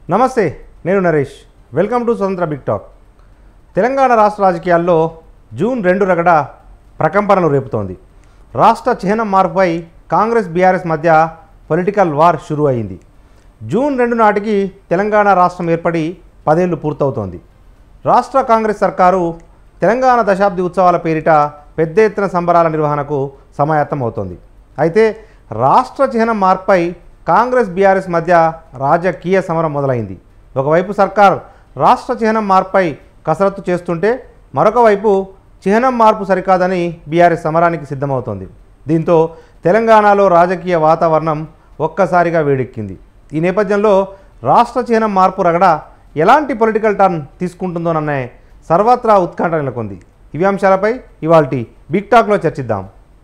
నమస్తే నేను Naresh welcome to Swatantra big talk Telangana రాష్ట్ర రాజకీయాల్లో జూన్ రెండు రగడ ప్రకంపనలు రేపుతోంది రాష్ట్ర చిహ్నం మార్పుపై కాంగ్రెస్ బీఆర్ఎస్ మధ్య పొలిటికల్ వార్ షురూ అయింది జూన్ రెండు నాటికి తెలంగాణ రాష్ట్రం ఏర్పడి పదేళ్లు పూర్తవుతోంది రాష్ట్ర కాంగ్రెస్ సర్కారు తెలంగాణ దశాబ్ది ఉత్సవాల పేరిట పెద్ద ఎత్తున సంబరాల నిర్వహణకు సమాయత్తం అవుతోంది అయితే రాష్ట్ర చిహ్నం మార్పుపై కాంగ్రెస్ బీఆర్ఎస్ మధ్య రాజకీయ సమరం మొదలైంది ఒకవైపు సర్కార్ రాష్ట్ర చిహ్నం మార్పుపై కసరత్తు చేస్తుంటే మరొక వైపు చిహ్నం మార్పు సరికాదని బీఆర్ఎస్ సమరానికి సిద్ధమవుతోంది దీంతో తెలంగాణలో రాజకీయ వాతావరణం ఒక్కసారిగా వేడెక్కింది ఈ నేపథ్యంలో రాష్ట్ర చిహ్నం మార్పు రగడ ఎలాంటి పొలిటికల్ టర్న్ తీసుకుంటుందోననే సర్వత్రా ఉత్కంఠ నెలకొంది ఇవి అంశాలపై ఇవాల్టి బిగ్ టాక్లో చర్చిద్దాం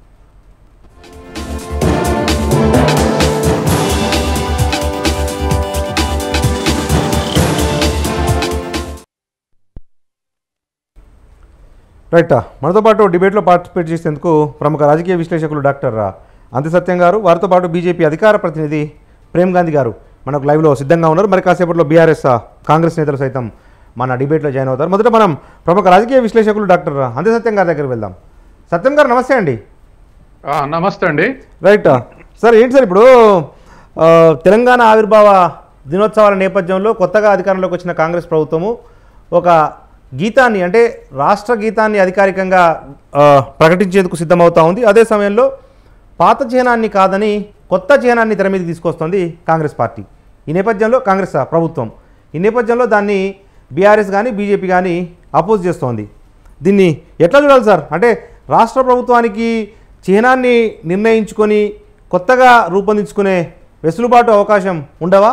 రైట్ మనతో పాటు డిబేట్లో పార్టిసిపేట్ చేసేందుకు ప్రముఖ రాజకీయ విశ్లేషకులు డాక్టర్ అంతి సత్యం గారు వారితో పాటు బీజేపీ అధికార ప్రతినిధి ప్రేమ్ గాంధీ గారు మనకు లైవ్లో సిద్ధంగా ఉన్నారు మరి కాసేపట్లో బీఆర్ఎస్ కాంగ్రెస్ నేతలు సైతం మన డిబేట్లో జాయిన్ అవుతారు మొదట మనం ప్రముఖ రాజకీయ విశ్లేషకులు డాక్టర్ అంతి సత్యం గారి దగ్గరికి వెళ్దాం సత్యం గారు నమస్తే అండి ఆ, నమస్తే అండి రైట్ సార్ ఏంటి సార్ ఇప్పుడు ఆ, తెలంగాణ ఆవిర్భావ దినోత్సవాల నేపథ్యంలో కొత్తగా అధికారంలోకి వచ్చిన కాంగ్రెస్ ప్రభుత్వము ఒక గీతాన్ని అంటే రాష్ట్ర గీతాన్ని అధికారికంగా ఆ, ప్రకటించేందుకు సిద్ధమవుతా ఉంది అదే సమయంలో పాత చిహ్నాన్ని కాదని కొత్త చిహ్నాన్ని తెర మీదకి తీసుకొస్తుంది కాంగ్రెస్ పార్టీ ఈ నేపథ్యంలో కాంగ్రెస్ ప్రభుత్వం ఈ నేపథ్యంలో దాన్ని బీఆర్ఎస్ కానీ బీజేపీ కానీ అపోజ్ చేస్తోంది దీన్ని ఎట్లా చూడాలి సార్ అంటే రాష్ట్ర ప్రభుత్వానికి చిహ్నాన్ని నిర్ణయించుకొని కొత్తగా రూపొందించుకునే వెసులుబాటు అవకాశం ఉండవా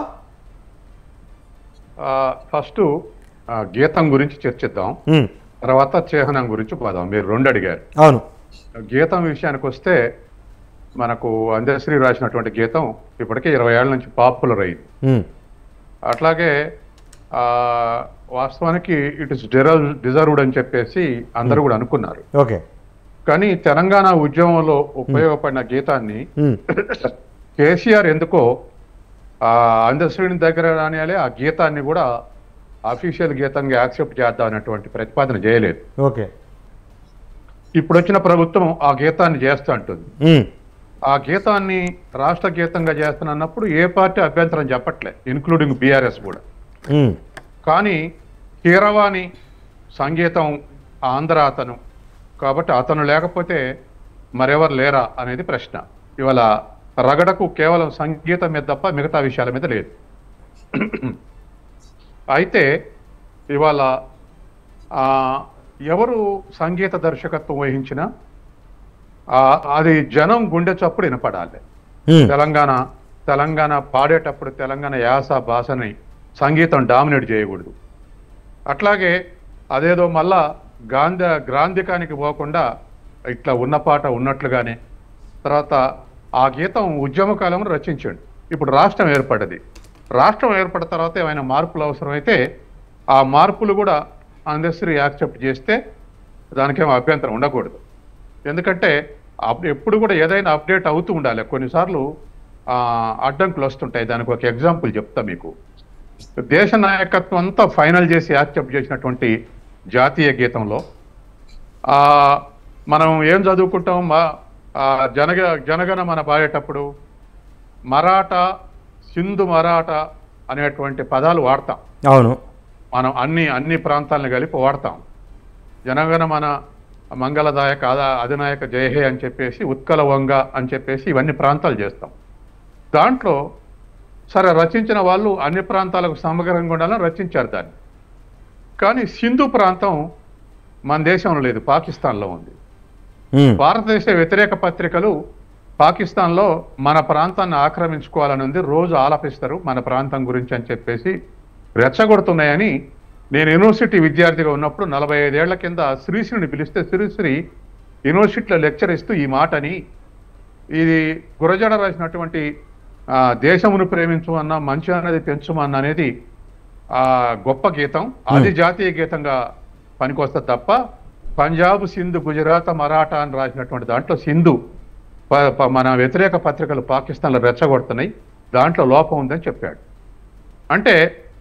ఆ, ఫస్ట్ ఆ, గీతం గురించి చర్చిద్దాం ఉమ్, తర్వాత చిహ్నం గురించి పోదాం మీరు రెండు అడిగారు అవును గీతం విషయానికి వస్తే మనకు అందశ్రీ రాసినటువంటి గీతం ఇప్పటికే ఇరవై ఏళ్ళ నుంచి పాపులర్ అయింది ఉమ్, అట్లాగే ఆ, వాస్తవానికి ఇట్ ఇస్ డిజర్వ్డ్ అని చెప్పేసి అందరూ కూడా అనుకున్నారు ఓకే కానీ తెలంగాణ ఉద్యమంలో ఉపయోగపడిన గీతాన్ని ఉమ్, కేసీఆర్ ఎందుకో ఆ అందశ్రీని దగ్గర రానియాలి ఆ గీతాన్ని కూడా అఫీషియల్ గీతంగా యాక్సెప్ట్ చేద్దాం అనేటువంటి ప్రతిపాదన చేయలేదు ఓకే ఇప్పుడు వచ్చిన ప్రభుత్వం ఆ గీతాన్ని చేస్తా అంటుంది ఉమ్, ఆ గీతాన్ని రాష్ట్ర గీతంగా చేస్తున్నప్పుడు ఏ పార్టీ అభ్యంతరం చెప్పట్లే ఇన్క్లూడింగ్ బీఆర్ఎస్ కూడా ఉమ్, కానీ కీరవాణి సంగీతం ఆంధ్ర అతను కాబట్టి అతను లేకపోతే మరెవరు లేరా అనేది ప్రశ్న ఇవాళ రగడకు కేవలం సంగీతం మీద తప్ప మిగతా విషయాల మీద లేదు అయితే ఇవాళ ఆ, ఎవరు సంగీత దర్శకత్వం వహించినా ఆ, అది జనం గుండె చప్పుడు వినపడాలి ఉమ్, తెలంగాణ తెలంగాణ పాడేటప్పుడు తెలంగాణ యాస భాషని సంగీతం డామినేట్ చేయకూడదు అట్లాగే అదేదో మళ్ళా గాంధీ గ్రాంధికానికి పోకుండా ఇట్లా ఉన్న పాట ఉన్నట్లుగానే తర్వాత ఆ గీతం ఉద్యమ కాలంలో రచించండి ఇప్పుడు రాష్ట్రం ఏర్పడ్డది రాష్ట్రం ఏర్పడిన తర్వాత ఏమైనా మార్పులు అవసరమైతే ఆ మార్పులు కూడా అందశ్రీ యాక్సెప్ట్ చేస్తే దానికేమో అభ్యంతరం ఉండకూడదు ఎందుకంటే అప్- ఎప్పుడు కూడా ఏదైనా అప్డేట్ అవుతూ ఉండాలి కొన్నిసార్లు ఆ, అడ్డంకులు వస్తుంటాయి దానికి ఒక ఎగ్జాంపుల్ చెప్తా మీకు దేశ నాయకత్వం అంతా ఫైనల్ చేసి యాక్సెప్ట్ చేసినటువంటి జాతీయ గీతంలో ఆ, మనం ఏం చదువుకుంటాం మా ఆ, జనగ జనగణ మన పాడేటప్పుడు మరాఠా సింధు మరాఠా అనేటువంటి పదాలు వాడతాం అవును మనం అన్ని అన్ని ప్రాంతాలను కలిపి వాడతాం జనగణ మన మంగళదాయక అద- అధినాయక జయహే అని చెప్పేసి ఉత్కల వంగ అని చెప్పేసి ఇవన్నీ ప్రాంతాలు చేస్తాం దాంట్లో సరే రచించిన వాళ్ళు అన్ని ప్రాంతాలకు సమగ్రంగా ఉండాలని రచించారు దాన్ని కానీ సింధు ప్రాంతం మన దేశంలో లేదు పాకిస్తాన్లో ఉంది ఉమ్, భారతదేశ వ్యతిరేక పత్రికలు పాకిస్తాన్లో మన ప్రాంతాన్ని ఆక్రమించుకోవాలని ఉంది రోజు ఆలపిస్తారు మన ప్రాంతం గురించి అని చెప్పేసి రెచ్చగొడుతున్నాయని నేను యూనివర్సిటీ విద్యార్థిగా ఉన్నప్పుడు నలభై ఐదేళ్ల కింద శ్రీశ్రీని పిలిస్తే శ్రీశ్రీ యూనివర్సిటీలో లెక్చర్ ఇస్తూ ఈ మాటని ఇది గురజాడ రాసినటువంటి ఆ, దేశమును ప్రేమించమన్నా మంచి అనేది పెంచుమన్న అనేది ఆ గొప్ప గీతం అది జాతీయ గీతంగా పనికొస్తుంది తప్ప పంజాబ్ సింధు గుజరాత్ మరాఠా అని రాసినటువంటి దాంట్లో సింధు ప- ప- మన వ్యతిరేక పత్రికలు పాకిస్తాన్లో రెచ్చగొడుతున్నాయి దాంట్లో లోపం ఉందని చెప్పాడు అంటే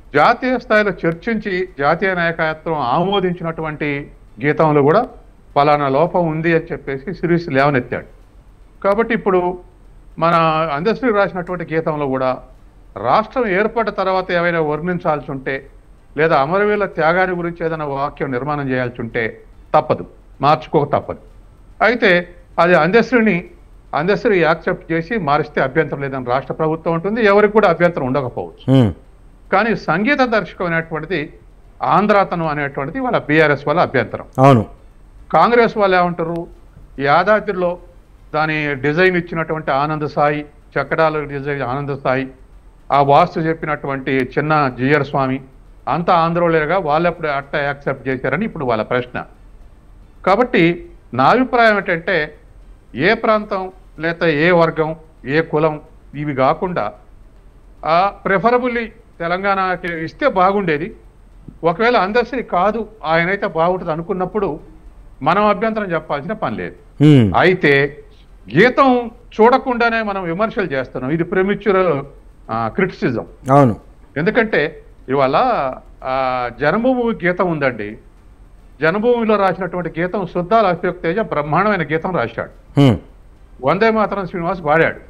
జాతీయ స్థాయిలో చర్చించి జాతీయ నాయకత్వం ఆమోదించినటువంటి గీతంలో కూడా పలానా లోపం ఉంది అని చెప్పేసి సిరీస్ లేవనెత్తాడు కాబట్టి ఇప్పుడు మన అందశ్రీ రాసినటువంటి గీతంలో కూడా రాష్ట్రం ఏర్పడిన తర్వాత ఏమైనా వర్ణించాల్సి ఉంటే లేదా అమరవీరుల త్యాగాన్ని గురించి ఏదైనా వాక్యం నిర్మాణం చేయాల్సి ఉంటే తప్పదు మార్చుకోక తప్పదు అయితే అది అందశ్రీని అందశ్రీ యాక్సెప్ట్ చేసి మారిస్తే అభ్యంతరం లేదని రాష్ట్ర ప్రభుత్వం ఉంటుంది ఎవరికి కూడా అభ్యంతరం ఉండకపోవచ్చు ఉమ్, కానీ సంగీత దర్శకం అనేటువంటిది ఆంధ్రాతనం అనేటువంటిది వాళ్ళ బీఆర్ఎస్ వాళ్ళ అభ్యంతరం అవును కాంగ్రెస్ వాళ్ళు ఏమంటారు ఈ యాదాద్రిలో దాని డిజైన్ ఇచ్చినటువంటి ఆనంద సాయి చక్రాల డిజైన్ ఆనంద సాయి ఆ వాస్తు చెప్పినటువంటి చిన్న జియర్ స్వామి అంతా ఆంధ్రోలేగా వాళ్ళు ఎప్పుడు అట్ట యాక్సెప్ట్ చేశారని ఇప్పుడు వాళ్ళ ప్రశ్న కాబట్టి నా అభిప్రాయం ఏంటంటే ఏ ప్రాంతం లేదా ఏ వర్గం ఏ కులం ఇవి కాకుండా ఆ ప్రిఫరబుల్లీ తెలంగాణకి ఇస్తే బాగుండేది ఒకవేళ అందశ్రీ కాదు ఆయనైతే బాగుంటుంది అనుకున్నప్పుడు మనం అభ్యంతరం చెప్పాల్సిన పని లేదు ఉమ్, అయితే గీతం చూడకుండానే మనం విమర్శలు చేస్తున్నాం ఇది ప్రెమిచ్యూర్ క్రిటిసిజం అవును ఎందుకంటే ఇవాళ ఆ, జన్మభూమి గీతం ఉందండి జన్మభూమిలో రాసినటువంటి గీతం శుద్ధాల అశోక్ తేజ బ్రహ్మాండమైన గీతం రాశాడు ఉమ్, వందే మాతరం శ్రీనివాస్ వాడాడు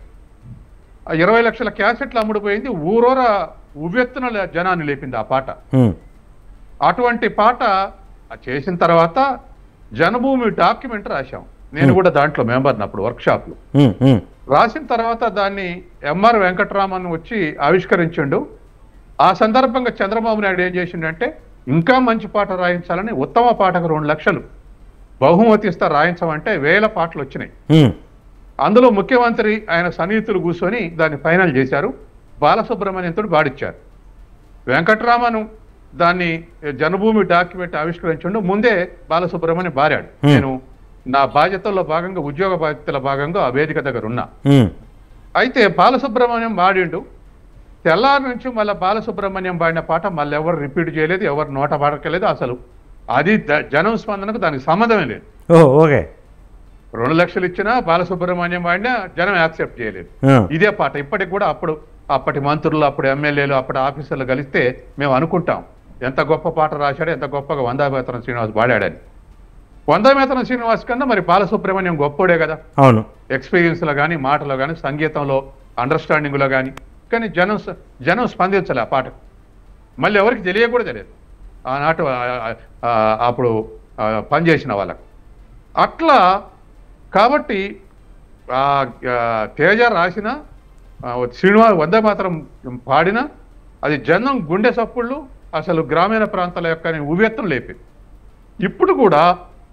ఆ ఇరవై లక్షల క్యాసెట్లు అమ్ముడుపోయింది ఊరోరా ఉవ్వెత్తున లే- జనాన్ని లేపింది ఆ పాట ఉమ్, అటువంటి పాట చేసిన తర్వాత జనభూమి డాక్యుమెంట్ రాశాం నేను Hmm. కూడా దాంట్లో మెంబర్ని అప్పుడు వర్క్షాప్లో ఉమ్, ఉమ్, రాసిన తర్వాత దాన్ని ఎంఆర్ వెంకటరామన్ వచ్చి ఆవిష్కరించిండు ఆ సందర్భంగా చంద్రబాబు నాయుడు ఏం చేసిండంటే ఇంకా మంచి పాట రాయించాలని ఉత్తమ పాటకు రెండు లక్షలు బహుమతి ఇస్తా రాయించమంటే వేల పాటలు వచ్చినాయి ఉమ్, అందులో ముఖ్యమంత్రి ఆయన సన్నిహితులు కూర్చొని దాన్ని ఫైనల్ చేశారు బాలసుబ్రహ్మణ్యంతో బాడిచ్చారు వెంకటరామను దాన్ని జనభూమి డాక్యుమెంట్ ఆవిష్కరించండు ముందే బాలసుబ్రహ్మణ్యం బారాడు Hmm. నేను నా బాధ్యతల్లో భాగంగా ఉద్యోగ బాధ్యతల భాగంగా ఆ వేదిక దగ్గర ఉన్నా ఉమ్, అయితే బాలసుబ్రహ్మణ్యం పాడిండు తెల్లారి నుంచి మళ్ళీ బాలసుబ్రహ్మణ్యం పాడిన పాట మళ్ళీ ఎవరు రిపీట్ చేయలేదు ఎవరు నోట పాడకలేదు అసలు అది ద- జనం స్పందనకు దానికి సంబంధమే లేదు ఓ ఓకే రెండు లక్షలు ఇచ్చినా బాలసుబ్రహ్మణ్యం పాడినా జనం యాక్సెప్ట్ చేయలేదు ఆ, ఇదే పాట ఇప్పటికి కూడా అప్పుడు అప్పటి మంత్రులు అప్పుడు ఎమ్మెల్యేలు అప్పటి ఆఫీసర్లు కలిస్తే మేము అనుకుంటాం ఎంత గొప్ప పాట రాశాడు ఎంత గొప్పగా వందామేతరం శ్రీనివాస్ పాడాడని వందామేతరం శ్రీనివాస్ కన్నా మరి బాలసుబ్రహ్మణ్యం గొప్పోడే కదా అవును ఎక్స్పీరియన్స్లో కానీ మాటలో కానీ సంగీతంలో అండర్స్టాండింగ్లో కానీ కానీ జనం స- జనం స్పందించలే ఆ పాటకు మళ్ళీ ఎవరికి తెలియ కూడా తెలియదు ఆనాటి ఆ- ఆ- అప్పుడు ఆ, పనిచేసిన వాళ్ళకు అట్లా కాబట్టి ఆ, ఆ, తేజ రాసిన ఆ, శ్రీనివాస్ వందే మాత్రం పాడిన అది జనం గుండె సప్పుళ్ళు అసలు గ్రామీణ ప్రాంతాల యొక్క ఉవ్వెత్తం లేపింది ఇప్పుడు కూడా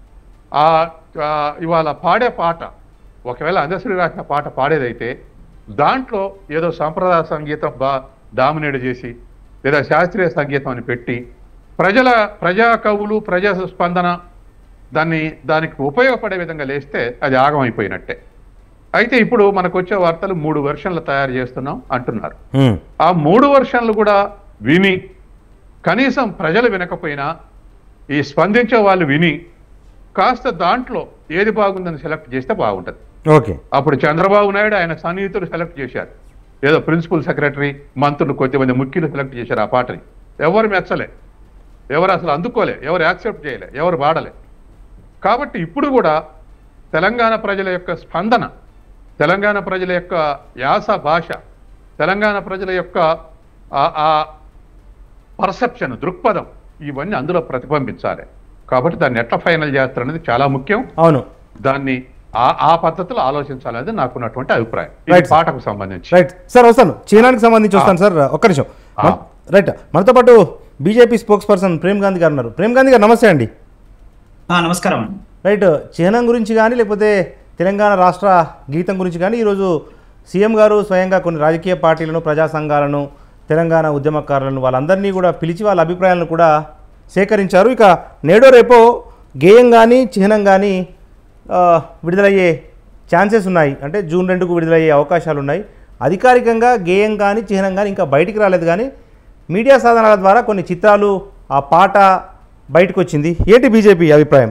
ఆ ఆ, ఇవాళ పాడే పాట ఒకవేళ అందశ్రీ రాసిన పాట పాడేదైతే దాంట్లో ఏదో సాంప్రదాయ సంగీతం బా డామినేట్ చేసి లేదా శాస్త్రీయ సంగీతం అని పెట్టి ప్రజల ప్రజా కవులు ప్రజా స్పందన దాన్ని దానికి ఉపయోగపడే విధంగా లేస్తే అది ఆగమైపోయినట్టే అయితే ఇప్పుడు మనకు వచ్చే వార్తలు మూడు వెర్షన్లు తయారు చేస్తున్నాం అంటున్నారు ఉమ్, ఆ మూడు వర్షన్లు కూడా విని కనీసం ప్రజలు వినకపోయినా ఈ స్పందించే వాళ్ళు విని కాస్త దాంట్లో ఏది బాగుందని సెలెక్ట్ చేస్తే బాగుంటుంది ఓకే అప్పుడు చంద్రబాబు నాయుడు ఆయన సన్నిహితులు సెలెక్ట్ చేశారు ఏదో ప్రిన్సిపల్ సెక్రటరీ మంత్రులు కొద్దిమంది ముఖ్యులు సెలెక్ట్ చేశారు ఆ పాటని ఎవరు మెచ్చలే ఎవరు అసలు అందుకోలే ఎవరు యాక్సెప్ట్ చేయలే ఎవరు వాడలే కాబట్టి ఇప్పుడు కూడా తెలంగాణ ప్రజల యొక్క స్పందన తెలంగాణ ప్రజల యొక్క యాస భాష తెలంగాణ ప్రజల యొక్క ఆ- ఆ పర్సెప్షన్ దృక్పథం ఇవన్నీ అందులో ప్రతిబింబించాలి కాబట్టి దాన్ని ఎట్లా ఫైనల్ చేస్తారనేది చాలా ముఖ్యం అవును దాన్ని ఆ ఆ పద్ధతిలో ఆలోచించాలనేది నాకున్నటువంటి అభిప్రాయం ఇది Right, sir. పాటకు సంబంధించి రైట్ సార్ వస్తాను చీనానికి సంబంధించి వస్తాను సార్ ఒక్క నిమిషం మన- రైట్ మనతో పాటు BJP spokesperson Prem Gandhi గారు ఉన్నారు ప్రేమ్ గాంధీ గారు నమస్తే అండి ఆ, నమస్కారం అండి రైట్ చిహ్నం గురించి కానీ లేకపోతే తెలంగాణ రాష్ట్ర గీతం గురించి కానీ ఈరోజు సీఎం గారు స్వయంగా కొన్ని రాజకీయ పార్టీలను ప్రజా సంఘాలను తెలంగాణ ఉద్యమకారులను వాళ్ళందరినీ కూడా పిలిచి వాళ్ళ అభిప్రాయాలను కూడా సేకరించారు ఇక నేడో రేపో గేయం కానీ చిహ్నం కానీ ఆ, విడుదలయ్యే ఛాన్సెస్ ఉన్నాయి అంటే జూన్ రెండుకు విడుదలయ్యే అవకాశాలు ఉన్నాయి అధికారికంగా గేయం కానీ చిహ్నం కానీ ఇంకా బయటికి రాలేదు కానీ మీడియా సాధనాల ద్వారా కొన్ని చిత్రాలు ఆ పాట బయటకు వచ్చింది ఏంటి బీజేపీ అభిప్రాయం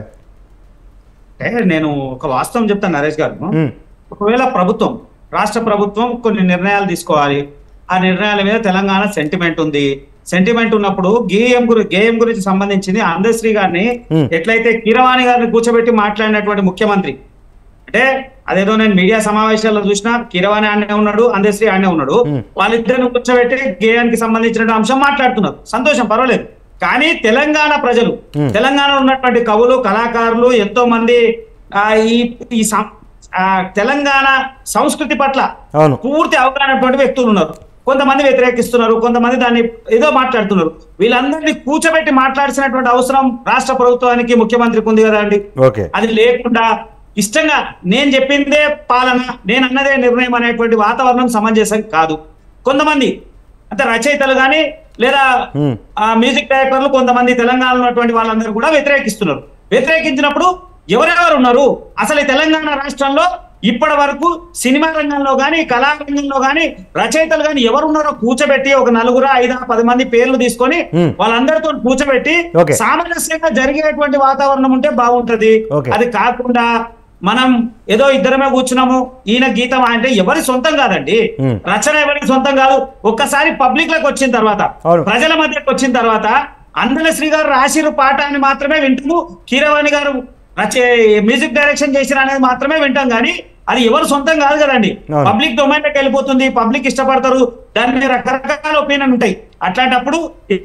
అంటే నేను ఒక వాస్తవం చెప్తాను నరేష్ గారు ఉమ్, ఒకవేళ ప్రభుత్వం రాష్ట్ర ప్రభుత్వం కొన్ని నిర్ణయాలు తీసుకోవాలి ఆ నిర్ణయాల మీద తెలంగాణ సెంటిమెంట్ ఉంది సెంటిమెంట్ ఉన్నప్పుడు గేయం గురి గేయం గురించి సంబంధించింది అందశ్రీ గారిని Hmm. ఎట్లయితే కీరవాణి గారిని కూర్చోబెట్టి మాట్లాడినటువంటి ముఖ్యమంత్రి అంటే అదేదో నేను మీడియా సమావేశాల్లో చూసినా కీరవాణి ఆడనే ఉన్నాడు అందశ్రీ ఆడనే ఉన్నాడు Hmm. వాళ్ళిద్దరిని కూర్చోబెట్టి గేయానికి సంబంధించిన అంశం మాట్లాడుతున్నారు సంతోషం పర్వాలేదు కానీ తెలంగాణ ప్రజలు Hmm. తెలంగాణలో ఉన్నటువంటి కవులు కళాకారులు ఎంతో మంది ఆ, ఈ ఈ సం- ఆ, తెలంగాణ సంస్కృతి పట్ల అవును పూర్తి అవగాహన ఉన్నటువంటి వ్యక్తులు ఉన్నారు కొంతమంది వ్యతిరేకిస్తున్నారు కొంతమంది దాన్ని ఏదో మాట్లాడుతున్నారు వీళ్ళందరినీ కూర్చోబెట్టి మాట్లాడాల్సినటువంటి అవసరం రాష్ట్ర ప్రభుత్వానికి ముఖ్యమంత్రికి ఉంది కదా అండి ఓకే అది లేకుండా ఇష్టంగా నేను చెప్పిందే పాలన నేను అన్నదే నిర్ణయం అనేటువంటి వాతావరణం సమంజసం కాదు కొంతమంది అంటే రచయితలు కానీ లేదా Hmm. ఆ మ్యూజిక్ డైరెక్టర్లు కొంతమంది తెలంగాణలో ఉన్నటువంటి వాళ్ళందరూ కూడా వ్యతిరేకిస్తున్నారు వ్యతిరేకించినప్పుడు ఎవరెవరు ఉన్నారు అసలు ఈ తెలంగాణ రాష్ట్రంలో ఇప్పటి వరకు సినిమా రంగంలో కానీ కళారంగంలో కానీ రచయితలు కానీ ఎవరున్నారో కూర్చోబెట్టి ఒక నలుగురు ఐదా పది మంది పేర్లు తీసుకొని Hmm. వాళ్ళందరితో కూర్చోబెట్టి Okay. సామరస్యంగా జరిగేటువంటి వాతావరణం ఉంటే బాగుంటది Okay. అది కాకుండా మనం ఏదో ఇద్దరమే కూర్చున్నాము ఈయన గీతం అంటే ఎవరి సొంతం కాదండి Hmm. రచన ఎవరికి సొంతం కాదు ఒక్కసారి పబ్లిక్ లకు వచ్చిన తర్వాత అవును. ప్రజల మధ్యకు వచ్చిన తర్వాత అందల శ్రీ గారు రాసిరు పాట అని మాత్రమే వింటాము కీరవాణి గారు రచ మ్యూజిక్ డైరెక్షన్ చేసిన అనేది మాత్రమే వింటాం కానీ అది ఎవరు సొంతం కాదు కదండి అవును. పబ్లిక్ డొమైన్ లోకి వెళ్ళిపోతుంది పబ్లిక్ ఇష్టపడతారు దాని మీద రకరకాల ఒపీనియన్ ఉంటాయి అట్లాంటప్పుడు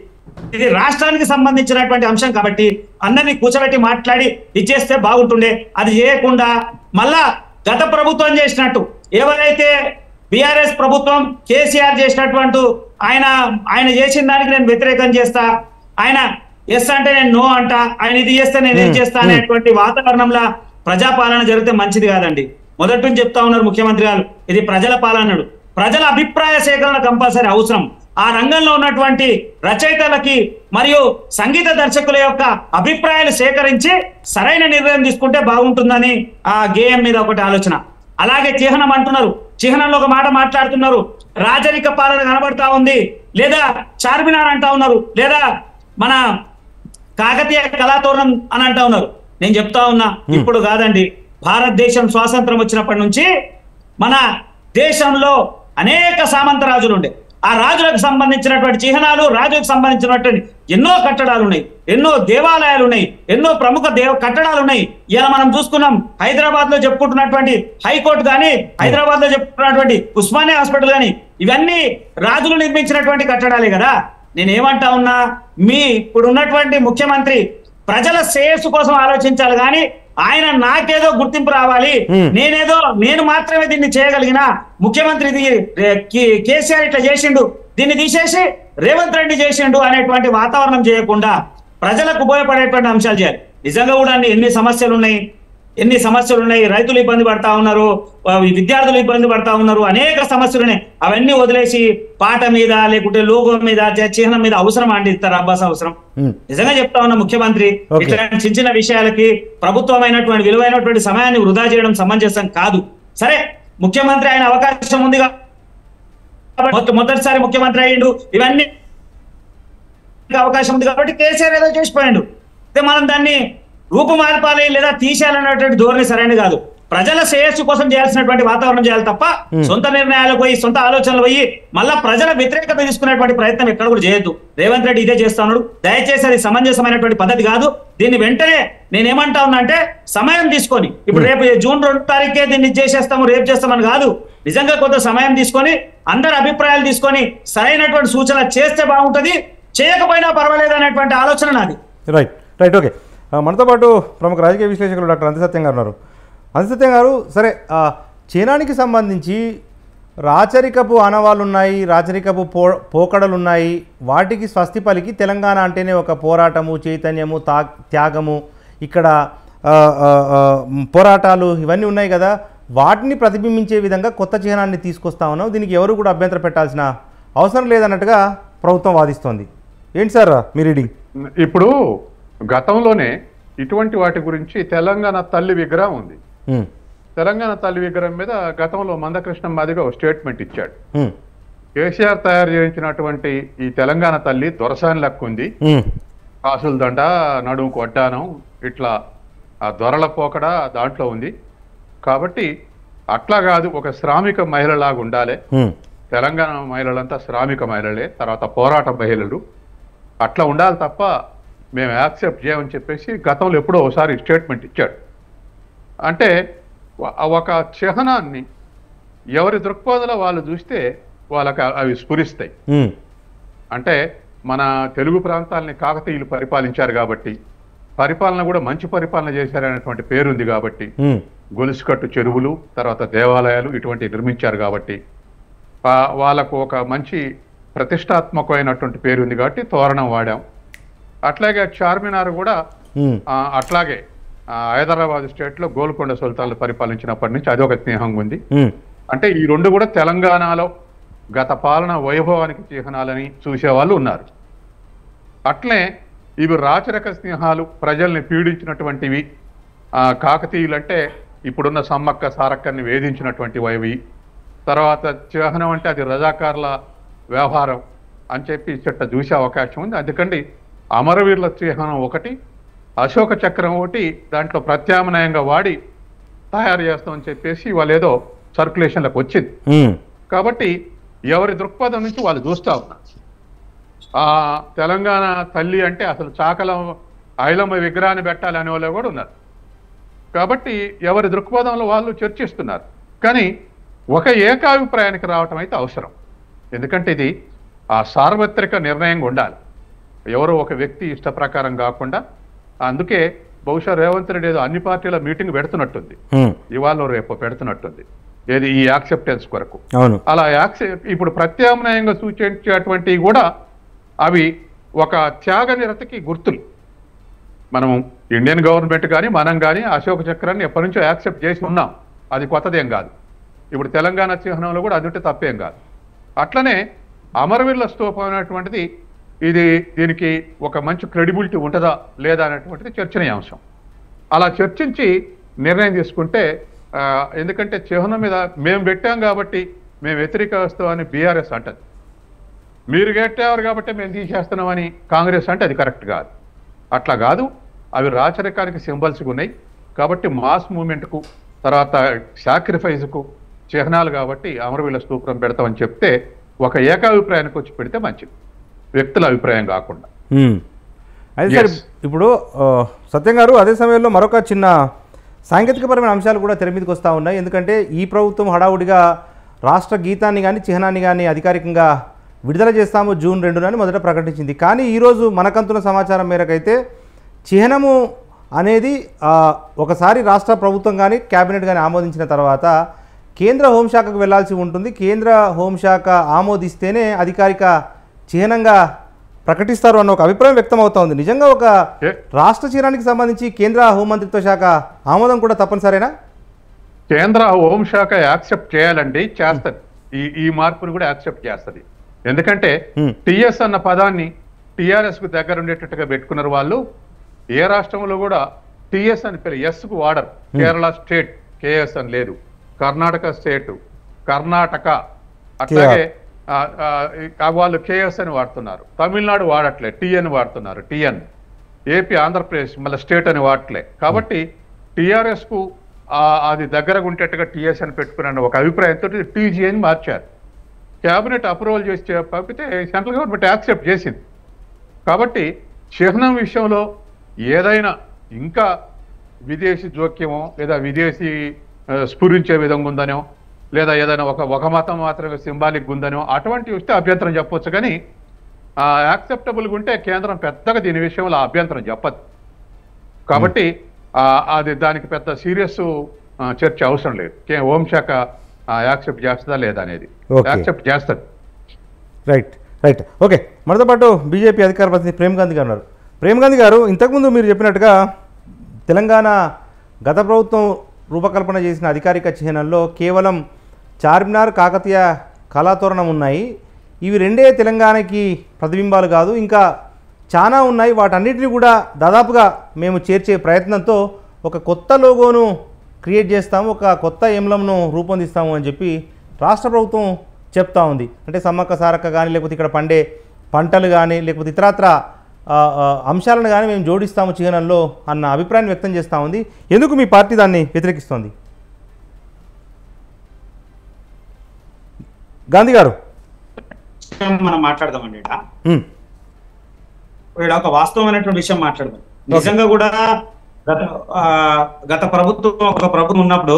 ఇది రాష్ట్రానికి సంబంధించినటువంటి అంశం కాబట్టి అందరినీ కూర్చోబెట్టి మాట్లాడి ఇచ్చేస్తే బాగుంటుండే అది చేయకుండా మళ్ళా గత ప్రభుత్వం చేసినట్టు ఎవరైతే బీఆర్ఎస్ ప్రభుత్వం కేసీఆర్ చేసినటువంటి ఆయన ఆయన చేసిన దానికి నేను వ్యతిరేకం చేస్తా ఆయన ఎస్ అంటే నేను నో అంట ఆయన ఇది చేస్తే నేను ఏం Hmm, చేస్తా hmm. అనేటువంటి వాతావరణంలో ప్రజాపాలన జరిగితే మంచిది కాదండి మొదటి నుంచి చెప్తా ఉన్నారు ముఖ్యమంత్రి గారు ఇది ప్రజల పాలనడు ప్రజల అభిప్రాయ సేకరణ కంపల్సరీ అవసరం ఆ రంగంలో ఉన్నటువంటి రచయితలకి మరియు సంగీత దర్శకుల యొక్క అభిప్రాయాలు సేకరించి సరైన నిర్ణయం తీసుకుంటే బాగుంటుందని ఆ గేయం మీద ఒకటి ఆలోచన అలాగే చిహ్నం అంటున్నారు చిహ్నంలో ఒక మాట మాట్లాడుతున్నారు రాజరిక పాలన కనబడతా ఉంది లేదా చార్మినార్ అంటా ఉన్నారు లేదా మన కాకతీయ కళాతోరణం అని అంటా ఉన్నారు నేను చెప్తా ఉన్నా ఇప్పుడు కాదండి భారతదేశం స్వాతంత్రం వచ్చినప్పటి నుంచి మన దేశంలో అనేక సామంత రాజులు ఉండే ఆ రాజులకు సంబంధించినటువంటి చిహ్నాలు రాజులకు సంబంధించినటువంటి ఎన్నో కట్టడాలు ఉన్నాయి ఎన్నో దేవాలయాలు ఉన్నాయి ఎన్నో ప్రముఖ దేవ కట్టడాలు ఉన్నాయి ఇలా మనం చూసుకున్నాం హైదరాబాద్ లో చెప్పుకుంటున్నటువంటి హైకోర్టు కానీ హైదరాబాద్ లో చెప్పుకున్నటువంటి ఉస్మానియా హాస్పిటల్ కానీ ఇవన్నీ రాజులు నిర్మించినటువంటి కట్టడాలే కదా నేను ఏమంటా ఉన్నా మీ ఇప్పుడు ఉన్నటువంటి ముఖ్యమంత్రి ప్రజల శ్రేయస్సు కోసం ఆలోచించాలి కానీ ఆయన నాకేదో గుర్తింపు రావాలి Hmm. నేనేదో నేను మాత్రమే దీన్ని చేయగలిగిన ముఖ్యమంత్రి ఇది రే- కే- కేసీఆర్ ఇట్లా చేసిండు దీన్ని తీసేసి రేవంత్ రెడ్డి చేసిండు అనేటువంటి వాతావరణం చేయకుండా ప్రజలకు ఉపయోగపడేటువంటి అంశాలు చేయాలి నిజంగా కూడా అండి ఎన్ని సమస్యలు ఉన్నాయి ఎన్ని సమస్యలు ఉన్నాయి రైతులు ఇబ్బంది పడతా ఉన్నారు ఆ, విద్యార్థులు ఇబ్బంది పడతా ఉన్నారు అనేక సమస్యలు ఉన్నాయి అవన్నీ వదిలేసి పాట మీద లేకుంటే లోగో మీద చ- చిహ్నం మీద అవసరం అండి ఇస్తారు అబ్బాస్ అవసరం ఉమ్, నిజంగా చెప్తా ఉన్న ముఖ్యమంత్రి Okay. ఇట్లాంటి చిన్న చిన్న విషయాలకి ప్రభుత్వమైనటువంటి విలువైనటువంటి సమయాన్ని వృధా చేయడం సమంజసం కాదు సరే ముఖ్యమంత్రి ఆయన అవకాశం ఉంది కాబట్టి మొట్ట- మొదటిసారి ముఖ్యమంత్రి అయ్యిండు ఇవన్నీ అవకాశం ఉంది కాబట్టి కేసీఆర్ ఏదో చేసిపోయాడు అయితే మనం దాన్ని రూపుమార్పాలి లేదా తీసేయాలనేటువంటి ధోరణి సరైనది కాదు ప్రజల శ్రేయస్సు కోసం చేయాల్సినటువంటి వాతావరణం చేయాలి తప్ప Hmm. సొంత నిర్ణయాలకు పోయి సొంత ఆలోచనలు పోయి మళ్ళా ప్రజల వ్యతిరేకత తీసుకునేటువంటి ప్రయత్నం ఎక్కడ కూడా చేయొద్దు రేవంత్ రెడ్డి ఇదే చేస్తున్నాడు దయచేసి అది సమంజసమైనటువంటి పద్ధతి కాదు దీన్ని వెంటనే నేనేమంటా ఉన్నా అంటే సమయం తీసుకొని ఇప్పుడు రేపు జూన్ రెండు తారీఖే దీన్ని ఇది చేసేస్తాము రేపు చేస్తామని కాదు నిజంగా కొంత సమయం తీసుకొని అందరి అభిప్రాయాలు తీసుకొని సరైనటువంటి సూచన చేస్తే బాగుంటది చేయకపోయినా పర్వాలేదు అనేటువంటి ఆలోచన నాది రైట్ రైట్ ఓకే ఆ, మనతో పాటు ప్రముఖ రాజకీయ విశ్లేషకులు డాక్టర్ అంతసత్యం గారు ఉన్నారు అంతసత్యం గారు సరే ఆ, చీనానికి సంబంధించి రాచరికపు ఆనవాళ్ళు ఉన్నాయి రాచరికపు పో పోకడలు ఉన్నాయి వాటికి స్వస్తి పలికి తెలంగాణ అంటేనే ఒక పోరాటము చైతన్యము తా త్యాగము ఇక్కడ ఆ, ఆ, ఆ, మ్, పోరాటాలు ఇవన్నీ ఉన్నాయి కదా వాటిని ప్రతిబింబించే విధంగా కొత్త చిహ్నాన్ని తీసుకొస్తా ఉన్నాం దీనికి ఎవరు కూడా అభ్యంతరం పెట్టాల్సిన అవసరం లేదన్నట్టుగా ప్రభుత్వం వాదిస్తోంది ఏంటి సార్ మీ రీడింగ్ ఇప్పుడు గతంలోనే ఇటువంటి వాటి గురించి తెలంగాణ తల్లి విగ్రహం ఉంది ఉమ్, తెలంగాణ తల్లి విగ్రహం మీద గతంలో మందకృష్ణ మాదిగా ఒక స్టేట్మెంట్ ఇచ్చాడు ఉమ్, కేసీఆర్ తయారు చేయించినటువంటి ఈ తెలంగాణ తల్లి దొరసాని లెక్క ఉంది ఉమ్, కాసుల దండ నడుము కొట్టానం ఇట్లా ఆ దొరల పోకడ దాంట్లో ఉంది కాబట్టి అట్లా కాదు ఒక శ్రామిక మహిళలాగా ఉండాలి ఉమ్, తెలంగాణ మహిళలంతా శ్రామిక మహిళలే తర్వాత పోరాట మహిళలు అట్లా ఉండాలి తప్ప మేము యాక్సెప్ట్ చేయమని చెప్పేసి గతంలో ఎప్పుడో ఒకసారి స్టేట్మెంట్ ఇచ్చాడు అంటే వ- ఒక చిహ్నాన్ని ఎవరి దృక్పథంలో వాళ్ళు చూస్తే వాళ్ళకి అవి స్ఫురిస్తాయి ఉమ్, అంటే మన తెలుగు ప్రాంతాలని కాకతీయులు పరిపాలించారు కాబట్టి పరిపాలన కూడా మంచి పరిపాలన చేశారనేటువంటి పేరుంది కాబట్టి ఉమ్, గొలుసుకట్టు చెరువులు తర్వాత దేవాలయాలు ఇటువంటి నిర్మించారు కాబట్టి ఆ- వాళ్ళకు ఒక మంచి ప్రతిష్టాత్మకమైనటువంటి పేరు ఉంది కాబట్టి తోరణం వాడాం అట్లాగే చార్మినార్ కూడా ఉమ్, ఆ, అట్లాగే ఆ, హైదరాబాద్ స్టేట్లో గోల్కొండ సుల్తాన్లు పరిపాలించినప్పటి నుంచి అదొక స్నేహం ఉంది ఉమ్, అంటే ఈ రెండు కూడా తెలంగాణలో గత పాలన వైభవానికి చిహ్నాలని చూసేవాళ్ళు ఉన్నారు అట్లే ఇవి రాచరిక స్నేహాలు ప్రజల్ని పీడించినటువంటివి ఆ, కాకతీయులు అంటే ఇప్పుడున్న సమ్మక్క సారక్కని వేధించినటువంటివి అవి తర్వాత చిహ్నం అంటే అది రజాకారుల వ్యవహారం అని చెప్పి చెట్ట చూసే అవకాశం ఉంది అందుకండి అమరవీరుల చిహ్నం ఒకటి అశోక చక్రం ఒకటి దాంట్లో ప్రత్యామ్నాయంగా వాడి తయారు చేస్తామని చెప్పేసి వాళ్ళు ఏదో సర్క్యులేషన్లకు వచ్చింది ఉమ్, కాబట్టి ఎవరి దృక్పథం నుంచి వాళ్ళు చూస్తా ఉన్నారు ఆ తెలంగాణ తల్లి అంటే అసలు చాకలం ఐలమ్మ విగ్రహాన్ని పెట్టాలి అనే వాళ్ళు కూడా ఉన్నారు కాబట్టి ఎవరి దృక్పథంలో వాళ్ళు చర్చిస్తున్నారు కానీ ఒక ఏకాభిప్రాయానికి రావటం అయితే అవసరం ఎందుకంటే ఇది ఆ సార్వత్రిక నిర్ణయంగా ఉండాలి ఎవరో ఒక వ్యక్తి ఇష్ట ప్రకారం కాకుండా అందుకే బహుశా రేవంత్ రెడ్డి ఏదో అన్ని పార్టీల మీటింగ్ పెడుతున్నట్టుంది ఉమ్, ఇవాళ రేపు పెడుతున్నట్టుంది ఏది ఈ యాక్సెప్టెన్స్ కొరకు అవును అలా యాక్సెప్ట్ ఇప్పుడు ప్రత్యామ్నాయంగా సూచించేటువంటివి కూడా అవి ఒక త్యాగ నిరతకి గుర్తులు మనము ఇండియన్ గవర్నమెంట్ కానీ మనం కానీ అశోక చక్రాన్ని ఎప్పటి నుంచో యాక్సెప్ట్ చేసి ఉన్నాం అది కొత్తదేం కాదు ఇప్పుడు తెలంగాణ చిహ్నంలో కూడా అది ఉంటే తప్పేం కాదు అట్లనే అమరవీరుల స్తూపం అనేటువంటిది ఇది దీనికి ఒక మంచి క్రెడిబిలిటీ ఉంటుందా లేదా అనేటువంటిది చర్చనీయాంశం అలా చర్చించి నిర్ణయం తీసుకుంటే ఆ, ఎందుకంటే చిహ్నం మీద మేము పెట్టాం కాబట్టి మేము వ్యతిరేకిస్తామని బీఆర్ఎస్ అంటది మీరు కట్టారు కాబట్టి మేము తీసేస్తున్నామని కాంగ్రెస్ అంటే అది కరెక్ట్ కాదు అట్లా కాదు అవి రాచరికానికి సింబల్స్గా ఉన్నాయి కాబట్టి మాస్ మూమెంట్కు తర్వాత సాక్రిఫైస్కు చిహ్నాలు కాబట్టి అమరవీల స్తూపం పెడతామని చెప్తే ఒక ఏకాభిప్రాయానికి వచ్చి పెడితే మంచిది వ్యక్తుల అభిప్రాయం కాకుండా మ్మ్. అయితే సార్ Yes. ఇప్పుడు ఆ, సత్యం గారు అదే సమయంలో మరొక చిన్న సాంకేతికపరమైన అంశాలు కూడా తెర మీదకి వస్తూ ఉన్నాయి ఎందుకంటే ఈ ప్రభుత్వం హడావుడిగా రాష్ట్ర గీతాన్ని కానీ చిహ్నాన్ని కానీ అధికారికంగా విడుదల చేస్తాము జూన్ రెండునని మొదట ప్రకటించింది కానీ ఈరోజు మనకంతున్న సమాచారం మేరకైతే చిహ్నము అనేది ఆ, ఒకసారి రాష్ట్ర ప్రభుత్వం కానీ కేబినెట్ కానీ ఆమోదించిన తర్వాత కేంద్ర హోంశాఖకు వెళ్లాల్సి ఉంటుంది కేంద్ర హోంశాఖ ఆమోదిస్తేనే అధికారిక చిహ్నంగా ప్రకటిస్తారు అన్న ఒక అభిప్రాయం వ్యక్తం అవుతోంది నిజంగా ఒక ఏ? రాష్ట్ర చిహ్నానికి సంబంధించి కేంద్ర హోంమంత్రిత్వ శాఖ ఆమోదం కూడా తప్పనిసరేనా కేంద్ర హోంశాఖ యాక్సెప్ట్ చేయాలండి చేస్తుంది ఈ ఈ మార్పుని కూడా యాక్సెప్ట్ చేస్తుంది ఎందుకంటే Hmm. టిఎస్ అన్న పదాన్ని టిఆర్ఎస్ కు దగ్గర ఉండేటట్టుగా పెట్టుకున్నారు వాళ్ళు ఏ రాష్ట్రంలో కూడా టిఎస్ అని పేరు ఎస్ కు వాడరు కేరళ స్టేట్ కేఎస్ అని లేదు కర్ణాటక స్టేట్ కర్ణాటక అట్లాగే ఆ, ఆ, ఆ వాళ్ళు కేఎస్ అని వాడుతున్నారు తమిళనాడు వాడట్లే టిఎన్ వాడుతున్నారు టిఎన్ ఏపీ ఆంధ్రప్రదేశ్ మళ్ళీ స్టేట్ అని వాడట్లే కాబట్టి టిఆర్ఎస్ కు ఆ, అది దగ్గరగా ఉండేట్టుగా టిఎస్ అని పెట్టుకున్న ఒక అభిప్రాయంతో టీజీ అని మార్చారు కేబినెట్ అప్రూవల్ చేసి చే- పంపితే సెంట్రల్ గవర్నమెంట్ యాక్సెప్ట్ చేసింది కాబట్టి చిహ్నం విషయంలో ఏదైనా ఇంకా విదేశీ జోక్యమో లేదా విదేశీ ఆ, స్ఫురించే విధంగా ఉందనో లేదా ఏదైనా ఒక ఒక మతం మాత్రమే సింబాలిక్ ఉందనో అటువంటివి వస్తే అభ్యంతరం చెప్పొచ్చు కానీ యాక్సెప్టబుల్గా ఉంటే కేంద్రం పెద్దగా దీని విషయంలో అభ్యంతరం చెప్పదు కాబట్టి ఆ, అది దానికి పెద్ద సీరియస్ చర్చ అవసరం లేదు కే- హోంశాఖ యాక్సెప్ట్ చేస్తుందా లేదా అనేది Okay. యాక్సెప్ట్ చేస్తుంది రైట్ రైట్ ఓకే మనతో పాటు బీజేపీ అధికార ప్రతినిధి ప్రేమ్ గాంధీ గారు ఉన్నారు ప్రేమ్ గాంధీ గారు ఇంతకుముందు మీరు చెప్పినట్టుగా తెలంగాణ గత ప్రభుత్వం రూపకల్పన చేసిన అధికారిక చిహ్నంలో కేవలం చార్మినార్ కాకతీయ కళాతోరణం ఉన్నాయి ఇవి రెండే తెలంగాణకి ప్రతిబింబాలు కాదు ఇంకా చాలా ఉన్నాయి వాటన్నిటిని కూడా దాదాపుగా మేము చేర్చే ప్రయత్నంతో ఒక కొత్త లోగోను క్రియేట్ చేస్తాము ఒక కొత్త ఎంలంను రూపొందిస్తాము అని చెప్పి రాష్ట్ర ప్రభుత్వం చెప్తా ఉంది అంటే సమ్మక్క సారక్క కానీ లేకపోతే ఇక్కడ పండే పంటలు కానీ లేకపోతే ఇతరత్ర ఆ, ఆ, అంశాలను కానీ మేము జోడిస్తాము చిహ్నంలో అన్న అభిప్రాయం వ్యక్తం చేస్తూ ఉంది ఎందుకు మీ పార్టీ దాన్ని వ్యతిరేకిస్తోంది గాంధీ గారు విషయం మనం మాట్లాడదామండి ఈడ. ఉమ్, ఈడ ఒక వాస్తవమైనటువంటి విషయం మాట్లాడదాం నిజంగా కూడా గత ఆ, గత ప్రభుత్వం ఒక ప్రభుత్వం ఉన్నప్పుడు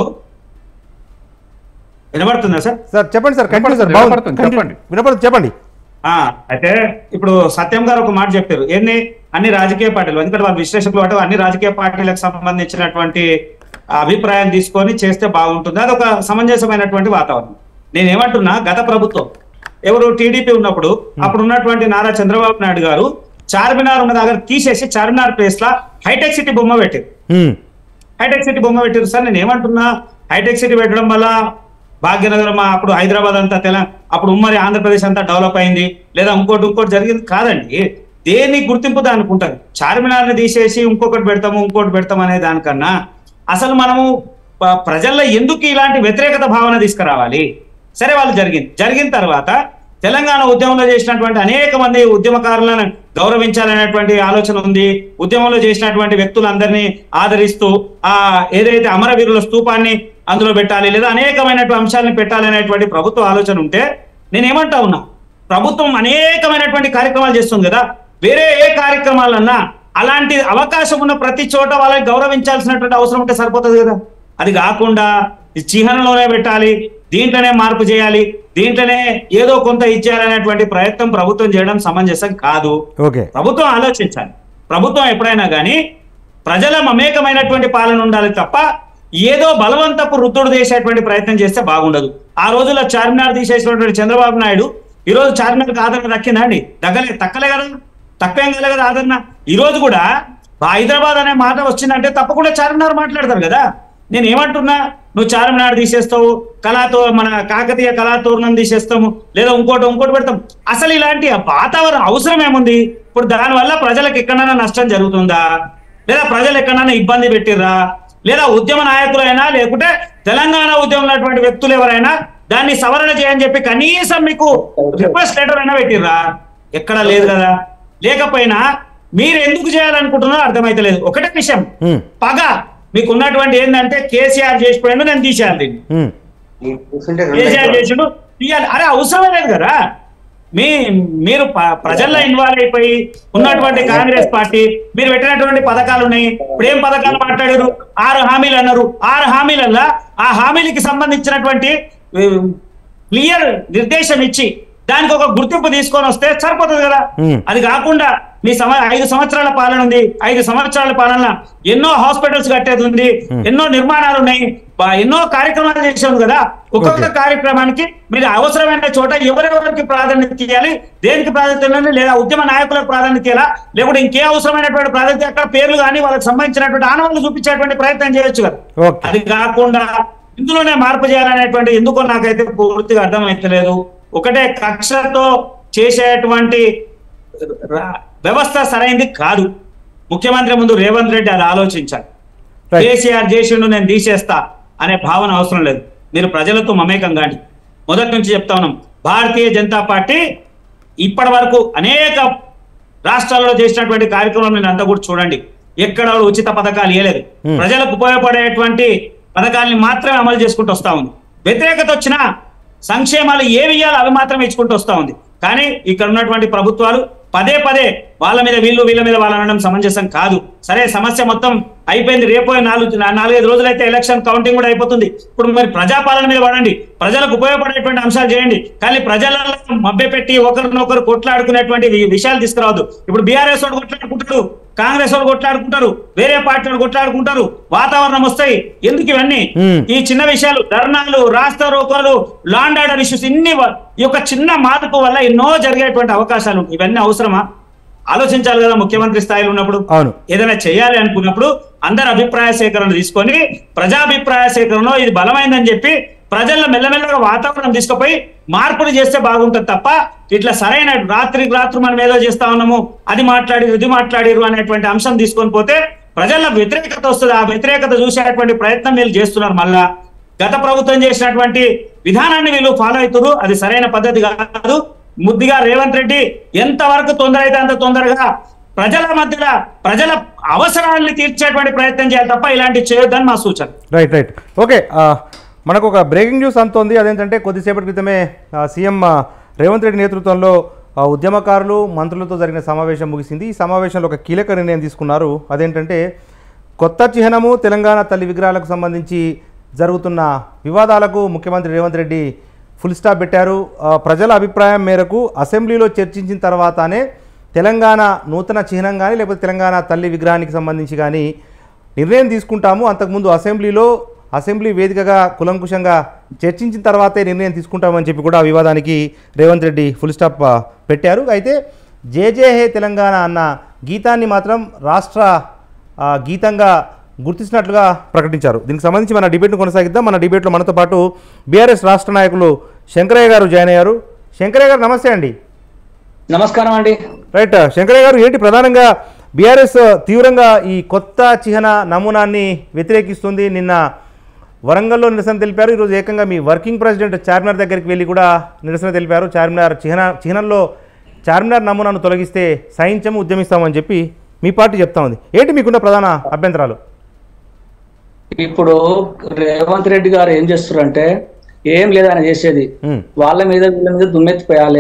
వినబడుతుందా సార్ సార్ చెప్పండి సార్ కంటిన్యూ సార్ వినపడుతుంది, బాగుంది వినపడుతుంది, Continue. చెప్పండి. వినపడుతుంది చెప్పండి ఆ అయితే ఇప్పుడు సత్యం గారు ఒక మాట చెప్పారు ఏంది అన్ని రాజకీయ పార్టీలు ఎందుకంటే వాళ్ళ విశ్లేషకులు అంటే అన్ని రాజకీయ పార్టీలకు సంబంధించినటువంటి అభిప్రాయం తీసుకొని చేస్తే బాగుంటుంది అది ఒక సమంజసమైనటువంటి వాతావరణం నేను ఏమంటున్నా గత ప్రభుత్వం ఎవరు టీడీపీ ఉన్నప్పుడు అప్పుడు ఉన్నటువంటి నారా చంద్రబాబు నాయుడు గారు చార్మినార్ ఉన్న దగ్గర తీసేసి చార్మినార్ ప్లేస్ లా హైటెక్ సిటీ బొమ్మ పెట్టారు ఉమ్, హైటెక్ సిటీ బొమ్మ పెట్టారు సార్ నేను ఏమంటున్నా హైటెక్ సిటీ పెట్టడం వల్ల భాగ్యనగరం అప్పుడు హైదరాబాద్ అంతా తెలంగాణ అప్పుడు ఉమ్మడి ఆంధ్రప్రదేశ్ అంతా డెవలప్ అయింది లేదా ఇంకోటి ఇంకోటి జరిగింది కాదండి దేని గుర్తింపు దానికి ఉంటుంది చార్మినార్ని తీసేసి ఇంకొకటి పెడతాము ఇంకోటి పెడతాము అనే దానికన్నా అసలు మనము ప- ప్రజల్లో ఎందుకు ఇలాంటి వ్యతిరేకత భావన తీసుకురావాలి సరే వాళ్ళు జరిగింది జరిగిన తర్వాత తెలంగాణ ఉద్యమంలో చేసినటువంటి అనేక మంది ఉద్యమకారులను గౌరవించాలనేటువంటి ఆలోచన ఉంది ఉద్యమంలో చేసినటువంటి వ్యక్తులందరినీ ఆదరిస్తూ ఆ ఏదైతే అమరవీరుల స్తూపాన్ని అందులో పెట్టాలి లేదా అనేకమైనటువంటి అంశాలను పెట్టాలి అనేటువంటి ప్రభుత్వ ఆలోచన ఉంటే నేను ఏమంటా ఉన్నా ప్రభుత్వం అనేకమైనటువంటి కార్యక్రమాలు చేస్తుంది కదా వేరే ఏ కార్యక్రమాలన్నా అలాంటి అవకాశం ఉన్న ప్రతి చోట వాళ్ళని గౌరవించాల్సినటువంటి అవసరం ఉంటే సరిపోతుంది కదా అది కాకుండా ఈ చిహ్నంలోనే పెట్టాలి దీంట్లోనే మార్పు చేయాలి దీంట్లోనే ఏదో కొంత ఇచ్చేయాలనేటువంటి ప్రయత్నం ప్రభుత్వం చేయడం సమంజసం కాదు ఓకే ప్రభుత్వం ఆలోచించాలి ప్రభుత్వం ఎప్పుడైనా కానీ ప్రజల మమేకమైనటువంటి పాలన ఉండాలి తప్ప ఏదో బలవంతపు రుద్దుడు చేసేటువంటి ప్రయత్నం చేస్తే బాగుండదు ఆ రోజుల్లో చార్మినార్ తీసేసినటువంటి చంద్రబాబు నాయుడు ఈ రోజు చార్మినార్కి ఆదరణ దక్కిందా అండి దగ్గలే తక్కలే కదా తక్కువేం కాలే కదా ఆదరణ ఈ రోజు కూడా హైదరాబాద్ అనే మాట వచ్చిందంటే తప్పకుండా చార్మినార్ మాట్లాడతారు కదా నేను ఏమంటున్నా నువ్వు చార్మినార్ తీసేస్తావు కళాతో మన కాకతీయ కళాతోరణం తీసేస్తాము లేదా ఇంకోటి ఇంకోటి పెడతాం అసలు ఇలాంటి వాతావరణం అవసరం ఏముంది ఇప్పుడు దానివల్ల ప్రజలకు ఎక్కడైనా నష్టం జరుగుతుందా లేదా ప్రజలు ఎక్కడైనా ఇబ్బంది పెట్టిర్రా లేదా ఉద్యమ నాయకులైనా లేకుంటే తెలంగాణ ఉద్యమంలో ఉన్నటువంటి వ్యక్తులు ఎవరైనా దాన్ని సవరణ చేయని చెప్పి కనీసం మీకు రిక్వెస్ట్ లెటర్ అయినా పెట్టిర్రా ఎక్కడా లేదు కదా లేకపోయినా మీరు ఎందుకు చేయాలనుకుంటున్నారో అర్థమైతలేదు ఒకటే విషయం ఉమ్, పగ మీకు ఉన్నటువంటి ఏంటంటే కేసీఆర్ చేసిపోయిండు నేను తీసేయాలి దీన్ని ఉమ్, కేసీఆర్ చేసిండు తీయాలి అరే అవసరమే లేదు కదా మీ మీరు ప- ప్రజల్లో ఇన్వాల్వ్ అయిపోయి ఉన్నటువంటి కాంగ్రెస్ పార్టీ మీరు పెట్టినటువంటి పథకాలు ఉన్నాయి ఇప్పుడు ఏం పథకాలు మాట్లాడారు ఆరు హామీలు అన్నారు ఆరు హామీలల్లా ఆ హామీలకి సంబంధించినటువంటి క్లియర్ నిర్దేశం ఇచ్చి దానికి ఒక గుర్తింపు తీసుకొని వస్తే సరిపోతుంది కదా Hmm. అది కాకుండా మీ సమ ఐదు సంవత్సరాల పాలన ఉంది ఐదు సంవత్సరాల పాలన ఎన్నో హాస్పిటల్స్ కట్టేది ఉంది ఎన్నో నిర్మాణాలు ఉన్నాయి బా- ఎన్నో కార్యక్రమాలు చేసాం కదా ఒక్కొక్క Okay. కార్యక్రమానికి మీరు అవసరమైన చోట ఎవరెవరికి ప్రాధాన్యత ఇవ్వాలి దేనికి ప్రాధాన్యత ఇవ్వాలి లేదా ఉద్యమ నాయకులకు ప్రాధాన్యత ఇవ్వాలా లేకుంటే ఇంకే అవసరమైనటువంటి ప్రాధాన్యత అక్కడ పేర్లు కానీ వాళ్ళకి సంబంధించినటువంటి ఆనవాళ్ళు చూపించేటువంటి ప్రయత్నం చేయొచ్చు కదా ఓకే అది కాకుండా ఇందులోనే మార్పు చేయాలనేటువంటి ఎందుకో నాకైతే పూర్తిగా అర్థమైతలేదు ఒకటే కక్షతో చేసేటువంటి రా- వ్యవస్థ సరైంది కాదు ముఖ్యమంత్రి ముందు రేవంత్ రెడ్డి అది ఆలోచించాలి Right. కేసీఆర్ చేసిండు నేను తీసేస్తా అనే భావన అవసరం లేదు మీరు ప్రజలతో మమేకం కాండి మొదటి నుంచి చెప్తా ఉన్నాం భారతీయ జనతా పార్టీ ఇప్పటి వరకు అనేక రాష్ట్రాల్లో చేసినటువంటి కార్యక్రమం నేను అంతా కూడా చూడండి ఎక్కడ కూడా ఉచిత పథకాలు ఇవ్వలేదు Hmm. ప్రజలకు ఉపయోగపడేటువంటి పథకాల్ని మాత్రమే అమలు చేసుకుంటూ వస్తా ఉంది వ్యతిరేకత వచ్చినా సంక్షేమాలు ఏవి ఇవ్వాలో అవి మాత్రమే ఇచ్చుకుంటూ వస్తా ఉంది కానీ ఇక్కడ ఉన్నటువంటి ప్రభుత్వాలు పదే పదే వాళ్ళ మీద వీళ్ళు వీళ్ళ మీద వాళ్ళు అనడం సమంజసం కాదు సరే సమస్య మొత్తం అయిపోయింది రేపు నాలుగు నా- నాలుగైదు రోజులైతే ఎలక్షన్ కౌంటింగ్ కూడా అయిపోతుంది ఇప్పుడు మరి ప్రజాపాలన మీద పడండి ప్రజలకు ఉపయోగపడేటువంటి అంశాలు చేయండి కానీ ప్రజలలో మభ్యపెట్టి ఒకరినొకరు కొట్లాడుకునేటువంటి వి- విషయాలు తీసుకురావద్దు ఇప్పుడు బీఆర్ఎస్ వాడు కొట్లాడుకుంటాడు కాంగ్రెస్ వాళ్ళు కొట్లాడుకుంటారు వేరే పార్టీ వాళ్ళు కొట్లాడుకుంటారు వాతావరణం వస్తాయి ఎందుకు ఇవన్నీ Hmm. ఈ చిన్న విషయాలు ధర్నాలు రాస్తా రోకోలు లాండ్ ఆర్డర్ ఇష్యూస్ ఇన్ని వ- ఈ యొక్క చిన్న మార్పు వల్ల ఎన్నో జరిగేటువంటి అవకాశాలు ఉంటాయి ఇవన్నీ అవసరమా ఆలోచించాలి కదా ముఖ్యమంత్రి స్థాయిలో ఉన్నప్పుడు అవును ఏదైనా చేయాలి అనుకున్నప్పుడు అందరి అభిప్రాయ సేకరణ తీసుకొని ప్రజాభిప్రాయ సేకరణలో ఇది బలమైందని చెప్పి ప్రజల్లో మెల్లమెల్లగా వాతావరణం తీసుకుపోయి మార్పులు చేస్తే బాగుంటుంది తప్ప ఇట్లా సరైన రాత్రికి రాత్రి మనం ఏదో చేస్తా ఉన్నాము అది మాట్లాడి ఇది మాట్లాడిరు అనేటువంటి అంశం తీసుకొని పోతే ప్రజల్లో వ్యతిరేకత వస్తుంది ఆ వ్యతిరేకత చూసేటువంటి ప్రయత్నం వీళ్ళు చేస్తున్నారు మళ్ళా గత ప్రభుత్వం చేసినటువంటి విధానాన్ని వీళ్ళు ఫాలో అవుతున్నారు అది సరైన పద్ధతి కాదు ముద్దిగా రేవంత్ రెడ్డి ఎంత వరకు తొందర అయితే అంత తొందరగా ప్రజల మధ్యలో ప్రజల అవసరాలను తీర్చేటువంటి ప్రయత్నం చేయాలి తప్ప ఇలాంటి చేయొద్దని మా సూచన రైట్ రైట్ ఓకే ఆ, మనకు ఒక బ్రేకింగ్ న్యూస్ అంతోంది అదేంటంటే కొద్దిసేపటి క్రితమే ఆ, సీఎం ఆ, రేవంత్ రెడ్డి నేతృత్వంలో ఆ, ఉద్యమకారులు మంత్రులతో జరిగిన సమావేశం ముగిసింది ఈ సమావేశంలో ఒక కీలక నిర్ణయం తీసుకున్నారు అదేంటంటే కొత్త చిహ్నము తెలంగాణ తల్లి విగ్రహాలకు సంబంధించి జరుగుతున్న వివాదాలకు ముఖ్యమంత్రి రేవంత్ రెడ్డి ఫుల్ స్టాప్ పెట్టారు ఆ, ప్రజల అభిప్రాయం మేరకు అసెంబ్లీలో చర్చించిన తర్వాతనే తెలంగాణ నూతన చిహ్నం కానీ లేకపోతే తెలంగాణ తల్లి విగ్రహానికి సంబంధించి కానీ నిర్ణయం తీసుకుంటాము అంతకుముందు అసెంబ్లీలో అసెంబ్లీ వేదికగా కులంకుశంగా చర్చించిన తర్వాతే నిర్ణయం తీసుకుంటామని చెప్పి కూడా ఆ వివాదానికి రేవంత్ రెడ్డి ఫుల్ స్టాప్ ఆ, పెట్టారు అయితే జేజే హే తెలంగాణ అన్న గీతాన్ని మాత్రం రాష్ట్ర ఆ, గీతంగా గుర్తించినట్లుగా ప్రకటించారు దీనికి సంబంధించి మన డిబేట్ను కొనసాగిద్దాం మన డిబేట్లో మనతో పాటు బీఆర్ఎస్ రాష్ట్ర నాయకులు శంకరయ్య గారు జాయిన్ అయ్యారు శంకరయ్య గారు నమస్తే అండి నమస్కారం అండి రైట్ శంకరయ్య గారు ఏంటి ప్రధానంగా బీఆర్ఎస్ తీవ్రంగా ఈ కొత్త చిహ్న నమూనాన్ని వ్యతిరేకిస్తుంది నిన్న వరంగల్లో నిరసన తెలిపారు ఈరోజు ఏకంగా మీ వర్కింగ్ ప్రెసిడెంట్ చార్మినార్ దగ్గరికి వెళ్ళి కూడా నిరసన తెలిపారు చార్మినార్ చిహ్న చిహ్నంలో చార్మినార్ నమూనాను తొలగిస్తే సహించము ఉద్యమిస్తామని చెప్పి మీ పార్టీ చెప్తా ఉంది ఏంటి మీకున్న ప్రధాన అభ్యంతరాలు ఇప్పుడు రేవంత్ రెడ్డి గారు ఏం చేస్తున్నారంటే ఏం లేదు ఆయన చేసేది ఉమ్, వాళ్ళ మీద వీళ్ళ మీద దుమ్మెత్తిపోయాలి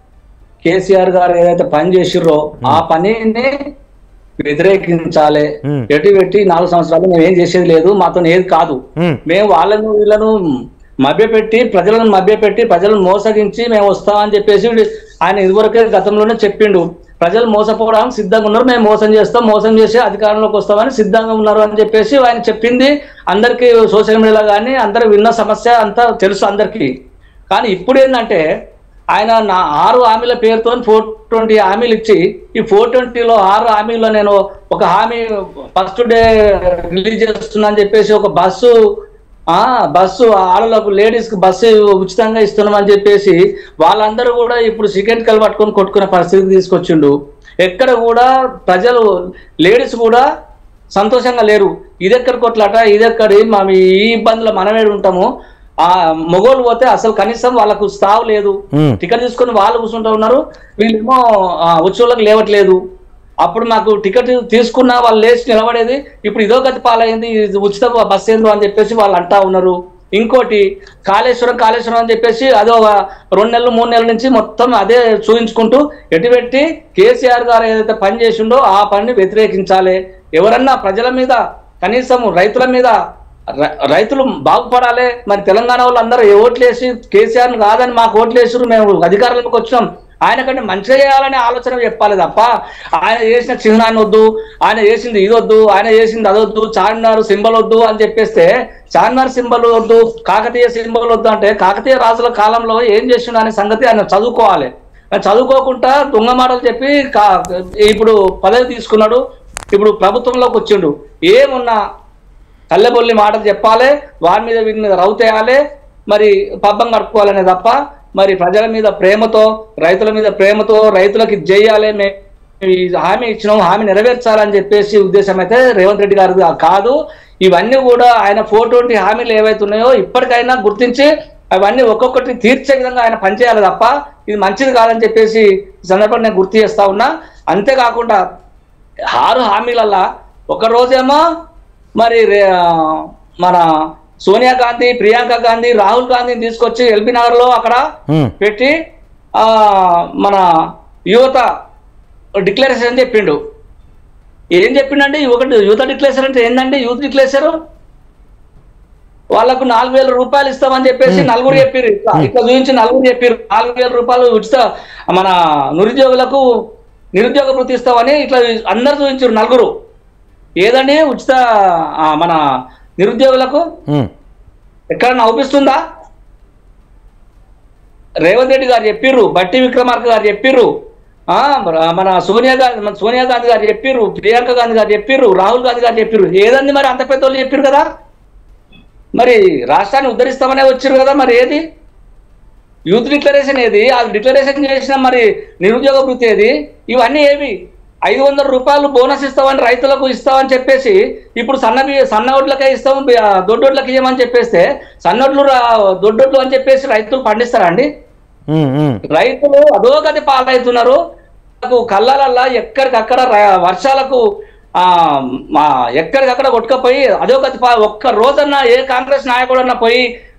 కేసీఆర్ గారు ఏదైతే పని చేసిర్రో ఆ పనిని వ్యతిరేకించాలి Hmm. ఎటు పెట్టి నాలుగు సంవత్సరాలు మేము ఏం చేసేది లేదు మాతో ఏది కాదు ఉమ్, మేము వాళ్ళను వీళ్ళను మభ్యపెట్టి ప్రజలను మభ్యపెట్టి ప్రజలను మోసగించి మేము వస్తామని చెప్పేసి ఆయన ఇదివరకే గతంలోనే చెప్పిండు ప్రజలు మోసపోవడానికి సిద్ధంగా ఉన్నారు మేము మోసం చేస్తాం మోసం చేసి అధికారంలోకి వస్తామని సిద్ధంగా ఉన్నారు అని చెప్పేసి ఆయన చెప్పింది అందరికీ సోషల్ మీడియాలో కానీ అందరు విన్న సమస్య అంతా తెలుసు అందరికీ కానీ ఇప్పుడు ఏంటంటే ఆయన నా ఆరు హామీల పేరుతో ఫోర్ ట్వంటీ హామీలు ఇచ్చి ఈ ఫోర్ ట్వంటీలో ఆరు హామీలో నేను ఒక హామీ ఫస్ట్ డే రిలీజ్ చేస్తున్నా అని చెప్పేసి ఒక బస్సు ఆ బస్సు ఆడలకు లేడీస్ కి బస్సు ఉచితంగా ఇస్తున్నామని చెప్పేసి వాళ్ళందరూ కూడా ఇప్పుడు సిగరెట్ కలు పట్టుకొని కొట్టుకునే పరిస్థితికి తీసుకొచ్చిండు ఎక్కడ కూడా ప్రజలు లేడీస్ కూడా సంతోషంగా లేరు ఇదెక్కడ కొట్లాట ఇదెక్కడి మా ఈ ఇబ్బందులు మనమే ఉంటాము ఆ మొగోళ్ళు పోతే అసలు కనీసం వాళ్ళకు స్థావు లేదు ఉమ్, టికెట్ తీసుకొని వాళ్ళు కూర్చుంటూ ఉన్నారు వీళ్ళేమో ఆ, వచ్చేవాళ్ళకి లేవట్లేదు అప్పుడు మాకు టికెట్ తీసుకున్నా వాళ్ళు లేచి నిలబడేది ఇప్పుడు ఇదో గతి పాలైంది ఇది ఉచిత బస్ ఏందో అని చెప్పేసి వాళ్ళు అంటా ఉన్నారు ఇంకోటి కాళేశ్వరం కాళేశ్వరం అని చెప్పేసి అదే ఒక రెండు నెలలు మూడు నెలల నుంచి మొత్తం అదే చూపించుకుంటూ ఎటుపెట్టి కేసీఆర్ గారు ఏదైతే పని చేసిండో ఆ పనిని వ్యతిరేకించాలి ఎవరన్నా ప్రజల మీద కనీసం రైతుల మీద రై- రైతులు బాగుపడాలి మరి తెలంగాణ వాళ్ళు అందరూ ఓట్లేసి కేసీఆర్ కాదని మాకు ఓట్లేసారు మేము అధికారంలోకి వచ్చినాం ఆయన కంటే మంచిగా చేయాలనే ఆలోచన చెప్పాలి తప్ప ఆయన చేసిన చిహ్నాన్ని వద్దు ఆయన చేసింది ఇది వద్దు ఆయన చేసింది అదొద్దు చార్మినార్ సింబల్ వద్దు అని చెప్పేస్తే చార్మినార్ సింబల్ వద్దు కాకతీయ సింబల్ వద్దు అంటే కాకతీయ రాజుల కాలంలో ఏం చేసిండు అనే సంగతి ఆయన చదువుకోవాలి ఆయన చదువుకోకుండా దొంగ మాటలు చెప్పి కా- ఇప్పుడు పదవి తీసుకున్నాడు ఇప్పుడు ప్రభుత్వంలోకి వచ్చిండు ఏమున్నా కళ్ళెబొల్లి మాటలు చెప్పాలి వారి మీద వీరి మీద రౌతేయాలి మరి పబ్బం గడుపుకోవాలనే తప్ప మరి ప్రజల మీద ప్రేమతో రైతుల మీద ప్రేమతో రైతులకు ఇది చేయాలి మేము ఈ హామీ ఇచ్చినాం హామీ నెరవేర్చాలని చెప్పేసి ఉద్దేశం అయితే రేవంత్ రెడ్డి గారు కాదు ఇవన్నీ కూడా ఆయన ఫోర్ ట్వంటీ హామీలు ఏవైతే ఉన్నాయో ఇప్పటికైనా గుర్తించి అవన్నీ ఒక్కొక్కటి తీర్చే విధంగా ఆయన పనిచేయాలి తప్ప ఇది మంచిది కాదని చెప్పేసి ఈ సందర్భంగా నేను గుర్తు చేస్తా ఉన్నా అంతేకాకుండా ఆరు హామీలల్లా ఒక రోజేమో మరి రే- ఆ, మన సోనియా గాంధీ ప్రియాంక గాంధీ రాహుల్ గాంధీని తీసుకొచ్చి ఎల్బీ నగర్ లో అక్కడ ఉమ్, పెట్టి ఆ మన యువత డిక్లరేషన్ చెప్పిండు ఏం చెప్పిండండి ఒకటి యూత్ డిక్లేషన్ అంటే ఏంటండి యూత్ డిక్లేషన్ వాళ్ళకు నాలుగు వేల రూపాయలు ఇస్తామని చెప్పేసి నలుగురు చెప్పారు ఇట్లా ఇట్లా చూపించి నలుగురు చెప్పారు నాలుగు వేల రూపాయలు ఉచిత మన నిరుద్యోగులకు నిరుద్యోగ వృత్తి ఇస్తామని ఇట్లా అందరు చూపించారు నలుగురు ఏదండి ఉచిత ఆ, మన నిరుద్యోగులకు ఉమ్, ఎక్కడన్నా అవుపిస్తుందా రేవంత్ రెడ్డి గారు చెప్పిర్రు బట్టి విక్రమార్క గారు చెప్పిర్రు ఆ మన- మన సోనియా గాంధీ మన సోనియా గాంధీ గారు చెప్పిర్రు ప్రియాంక గాంధీ గారు చెప్పిర్రు రాహుల్ గాంధీ గారు చెప్పిర్రు ఏదండి మరి అంత పెద్ద వాళ్ళు చెప్పిర్రు కదా మరి రాష్ట్రాన్ని ఉద్ధరిస్తామనే వచ్చారు కదా మరి ఏది యూత్ డిక్లరేషన్ ఏది ఆ డిక్లరేషన్ చేసిన మరి నిరుద్యోగ వృత్తి ఏది ఇవన్నీ ఏవి ఐదు వందల రూపాయలు బోనస్ ఇస్తామని రైతులకు ఇస్తామని చెప్పేసి ఇప్పుడు సన్న బి- సన్న ఒడ్లకే ఇస్తాము బి- ఆ, దొడ్డొడ్లకు ఇవ్వమని చెప్పేస్తే సన్నొడ్లు రా- దొడ్డొడ్లు అని చెప్పేసి రైతులు పండిస్తారా అండి ఉమ్, ఉమ్, రైతులు అధోగతి పాలవుతున్నారు నాకు కళ్ళలల్లా ఎక్కడికక్కడ ర- వర్షాలకు ఆ మా ఎక్కడికక్కడ కొట్టుకపోయి అధోగతి పా ఒక్క రోజన్నా ఏ కాంగ్రెస్ నాయకుడన్నా పోయి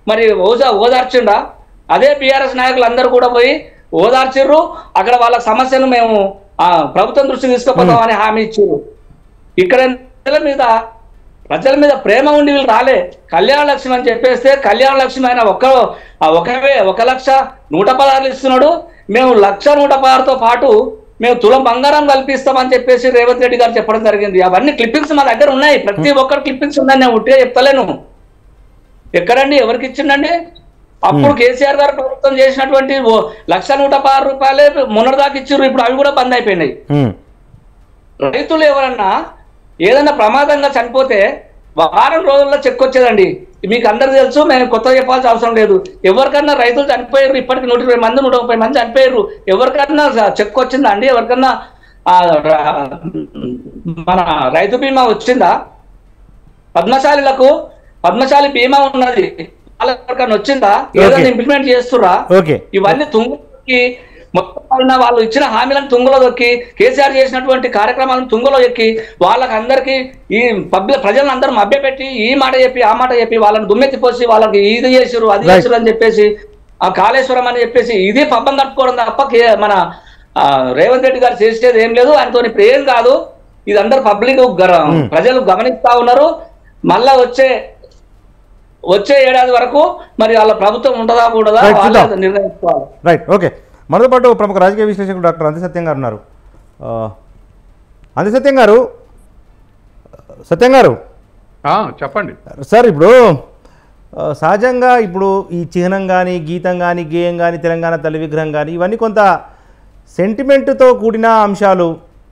మరి ఓజా ఓదార్చిండ్రా అదే బీఆర్ఎస్ నాయకులు అందరూ కూడా పోయి ఓదార్చిర్రు అక్కడ వాళ్ళ సమస్యను మేము ఆ, ప్రభుత్వం దృష్టికి తీసుకుపోతామని హామీ ఇచ్చారు ఇక్కడ ప్రజల మీద ప్రజల మీద ప్రేమ ఉండి వీళ్ళు రాలే కళ్యాణ లక్ష్మి అని చెప్పేస్తే కళ్యాణ లక్ష్మి ఆయన ఒక ఆ ఒకవే ఒక లక్ష నూట పదహారులు ఇస్తున్నాడు మేము లక్ష నూట పదహారుతో పాటు మేము తులం బంగారం కల్పిస్తామని చెప్పేసి రేవంత్ రెడ్డి గారు చెప్పడం జరిగింది అవన్నీ క్లిప్పింగ్స్ మా దగ్గర ఉన్నాయి ప్రతి ఒక్కరు క్లిప్పింగ్స్ ఉన్నాయి నేను ఉట్టిగా చెప్తలేను ఎక్కడండి ఎవరికి ఇచ్చిండండి అప్పుడు కేసీఆర్ గారు ప్రభుత్వం చేసినటువంటి ఓ లక్ష నూట పదహారు రూపాయలే మొన్నటిదాకా ఇచ్చారు ఇప్పుడు అవి కూడా బంద్ అయిపోయినాయి ఉమ్, రైతులు ఎవరన్నా ఏదైనా ప్రమాదంగా చనిపోతే వారం రోజుల్లో చెక్ వచ్చేదండి మీకు అందరికి తెలుసు మేము కొత్త చెప్పాల్సిన అవసరం లేదు ఎవరికన్నా రైతులు చనిపోయారు ఇప్పటికి నూట ఇరవై మంది నూట ముప్పై మంది చనిపోయారు ఎవరికన్నా చెక్ వచ్చిందా అండి ఎవరికన్నా ఆ, ర- మన రైతు బీమా వచ్చిందా పద్మశాలిలకు పద్మశాలి బీమా ఉన్నది వాళ్ళకి ఎవరికన్నా వచ్చిందా ఏదైనా Okay. ఇంప్లిమెంట్ చేస్తురా ఓకే ఇవన్నీ తుంగుకి మొత్తం పైన వాళ్ళు ఇచ్చిన హామీలను తుంగలో దొక్కి కేసీఆర్ చేసినటువంటి కార్యక్రమాలను తుంగలో ఎక్కి వాళ్ళకి అందరికి ఈ పబ్లిక్ ప్రజలను అందరూ మభ్యపెట్టి ఈ మాట చెప్పి ఆ మాట చెప్పి వాళ్ళని దుమ్మెత్తిపోసి వాళ్ళకి ఇది చేసిరు అది Right. చేసిరు అని చెప్పేసి ఆ కాళేశ్వరం అని చెప్పేసి ఇది పబ్బం కట్టుకోవడం తప్ప కే- మన ఆ, రేవంత్ రెడ్డి గారు చేసేది ఏం లేదు ఆయనతో ఇప్పుడు ఏం కాదు ఇది అందరు పబ్లిక్ ప్రజలు గమనిస్తా ఉన్నారు మళ్ళా వచ్చే వచ్చే ఏడాది వరకు మరి వాళ్ళ ప్రభుత్వం ఉంటుందా కూడదా Right, వాళ్ళే చూద్దాం. నిర్ణయించుకోవాలి రైట్ ఓకే మనతో పాటు ప్రముఖ రాజకీయ విశ్లేషకుడు డాక్టర్ అంది సత్యం గారు ఉన్నారు ఆ, అంది సత్యం గారు సత్యం గారు ఆ, చెప్పండి సార్ ఇప్పుడు ఆ, సహజంగా ఇప్పుడు ఈ చిహ్నం కానీ గీతం కానీ గేయం కానీ తెలంగాణ తల్లి విగ్రహం కానీ ఇవన్నీ కొంత సెంటిమెంట్తో కూడిన అంశాలు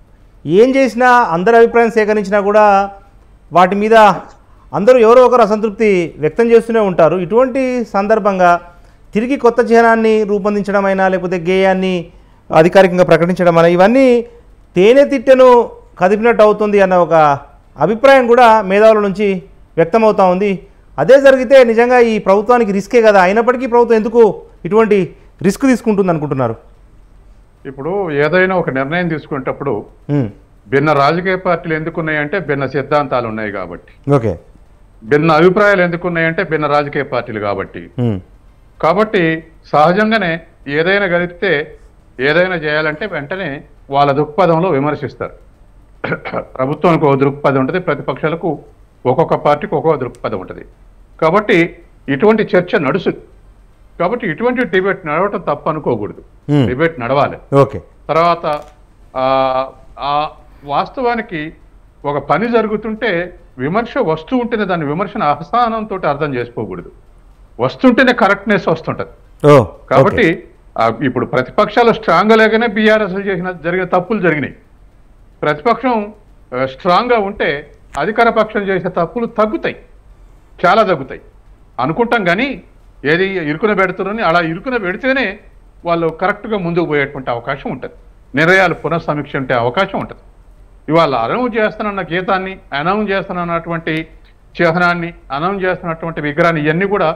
ఏం చేసినా అందరి అభిప్రాయం సేకరించినా కూడా వాటి మీద అందరూ ఎవరో ఒకరు అసంతృప్తి వ్యక్తం చేస్తూనే ఉంటారు ఇటువంటి సందర్భంగా తిరిగి కొత్త చిహ్నాన్ని రూపొందించడమైనా లేకపోతే గేయాన్ని అధికారికంగా ప్రకటించడమైనా ఇవన్నీ తేనె తిట్టెను కదిపినట్టు అవుతుంది అన్న ఒక అభిప్రాయం కూడా మేధావుల నుంచి వ్యక్తమవుతా ఉంది అదే జరిగితే నిజంగా ఈ ప్రభుత్వానికి రిస్కే కదా అయినప్పటికీ ప్రభుత్వం ఎందుకు ఇటువంటి రిస్క్ తీసుకుంటుంది అనుకుంటున్నారు ఇప్పుడు ఏదైనా ఒక నిర్ణయం తీసుకునేటప్పుడు ఉమ్, భిన్న రాజకీయ పార్టీలు ఎందుకున్నాయంటే భిన్న సిద్ధాంతాలు ఉన్నాయి కాబట్టి ఓకే భిన్న అభిప్రాయాలు ఎందుకున్నాయంటే భిన్న రాజకీయ పార్టీలు కాబట్టి ఉమ్, కాబట్టి సహజంగానే ఏదైనా కలిపితే ఏదైనా చేయాలంటే వెంటనే వాళ్ళ దృక్పథంలో విమర్శిస్తారు ప్రభుత్వానికి ఒక దృక్పథం ఉంటుంది ప్రతిపక్షాలకు ఒక్కొక్క పార్టీకి ఒక్కొక్క దృక్పథం ఉంటుంది కాబట్టి ఇటువంటి చర్చ నడుస్తుంది కాబట్టి ఇటువంటి డిబేట్ నడవటం తప్పు అనుకోకూడదు Hmm. డిబేట్ నడవాలి ఓకే తర్వాత ఆ, ఆ వాస్తవానికి ఒక పని జరుగుతుంటే విమర్శ వస్తూ ఉంటేనే దాని విమర్శను అసహనంతో అర్థం చేసుకోకూడదు వస్తుంటేనే కరెక్ట్నెస్ వస్తుంటది ఓ కాబట్టి ఆ, ఇప్పుడు ప్రతిపక్షాలు స్ట్రాంగ్ లేకనే బీఆర్ఎస్ చేసిన జరిగిన తప్పులు జరిగినాయి ప్రతిపక్షం ఆ, స్ట్రాంగ్ గా ఉంటే అధికార పక్షం చేసే తప్పులు తగ్గుతాయి చాలా తగ్గుతాయి అనుకుంటాం కానీ ఏది ఇరుకున పెడుతున్నారని అలా ఇరుకున పెడితేనే వాళ్ళు కరెక్ట్గా ముందుకు పోయేటువంటి అవకాశం ఉంటుంది నిర్ణయాలు పునఃసమీక్ష ఉంటే అవకాశం ఉంటుంది ఇవాళ అనౌన్స్ చేస్తానన్న గీతాన్ని అనౌన్స్ చేస్తానన్నటువంటి చిహ్నాన్ని అనౌన్స్ చేస్తున్నటువంటి విగ్రహాన్ని ఇవన్నీ కూడా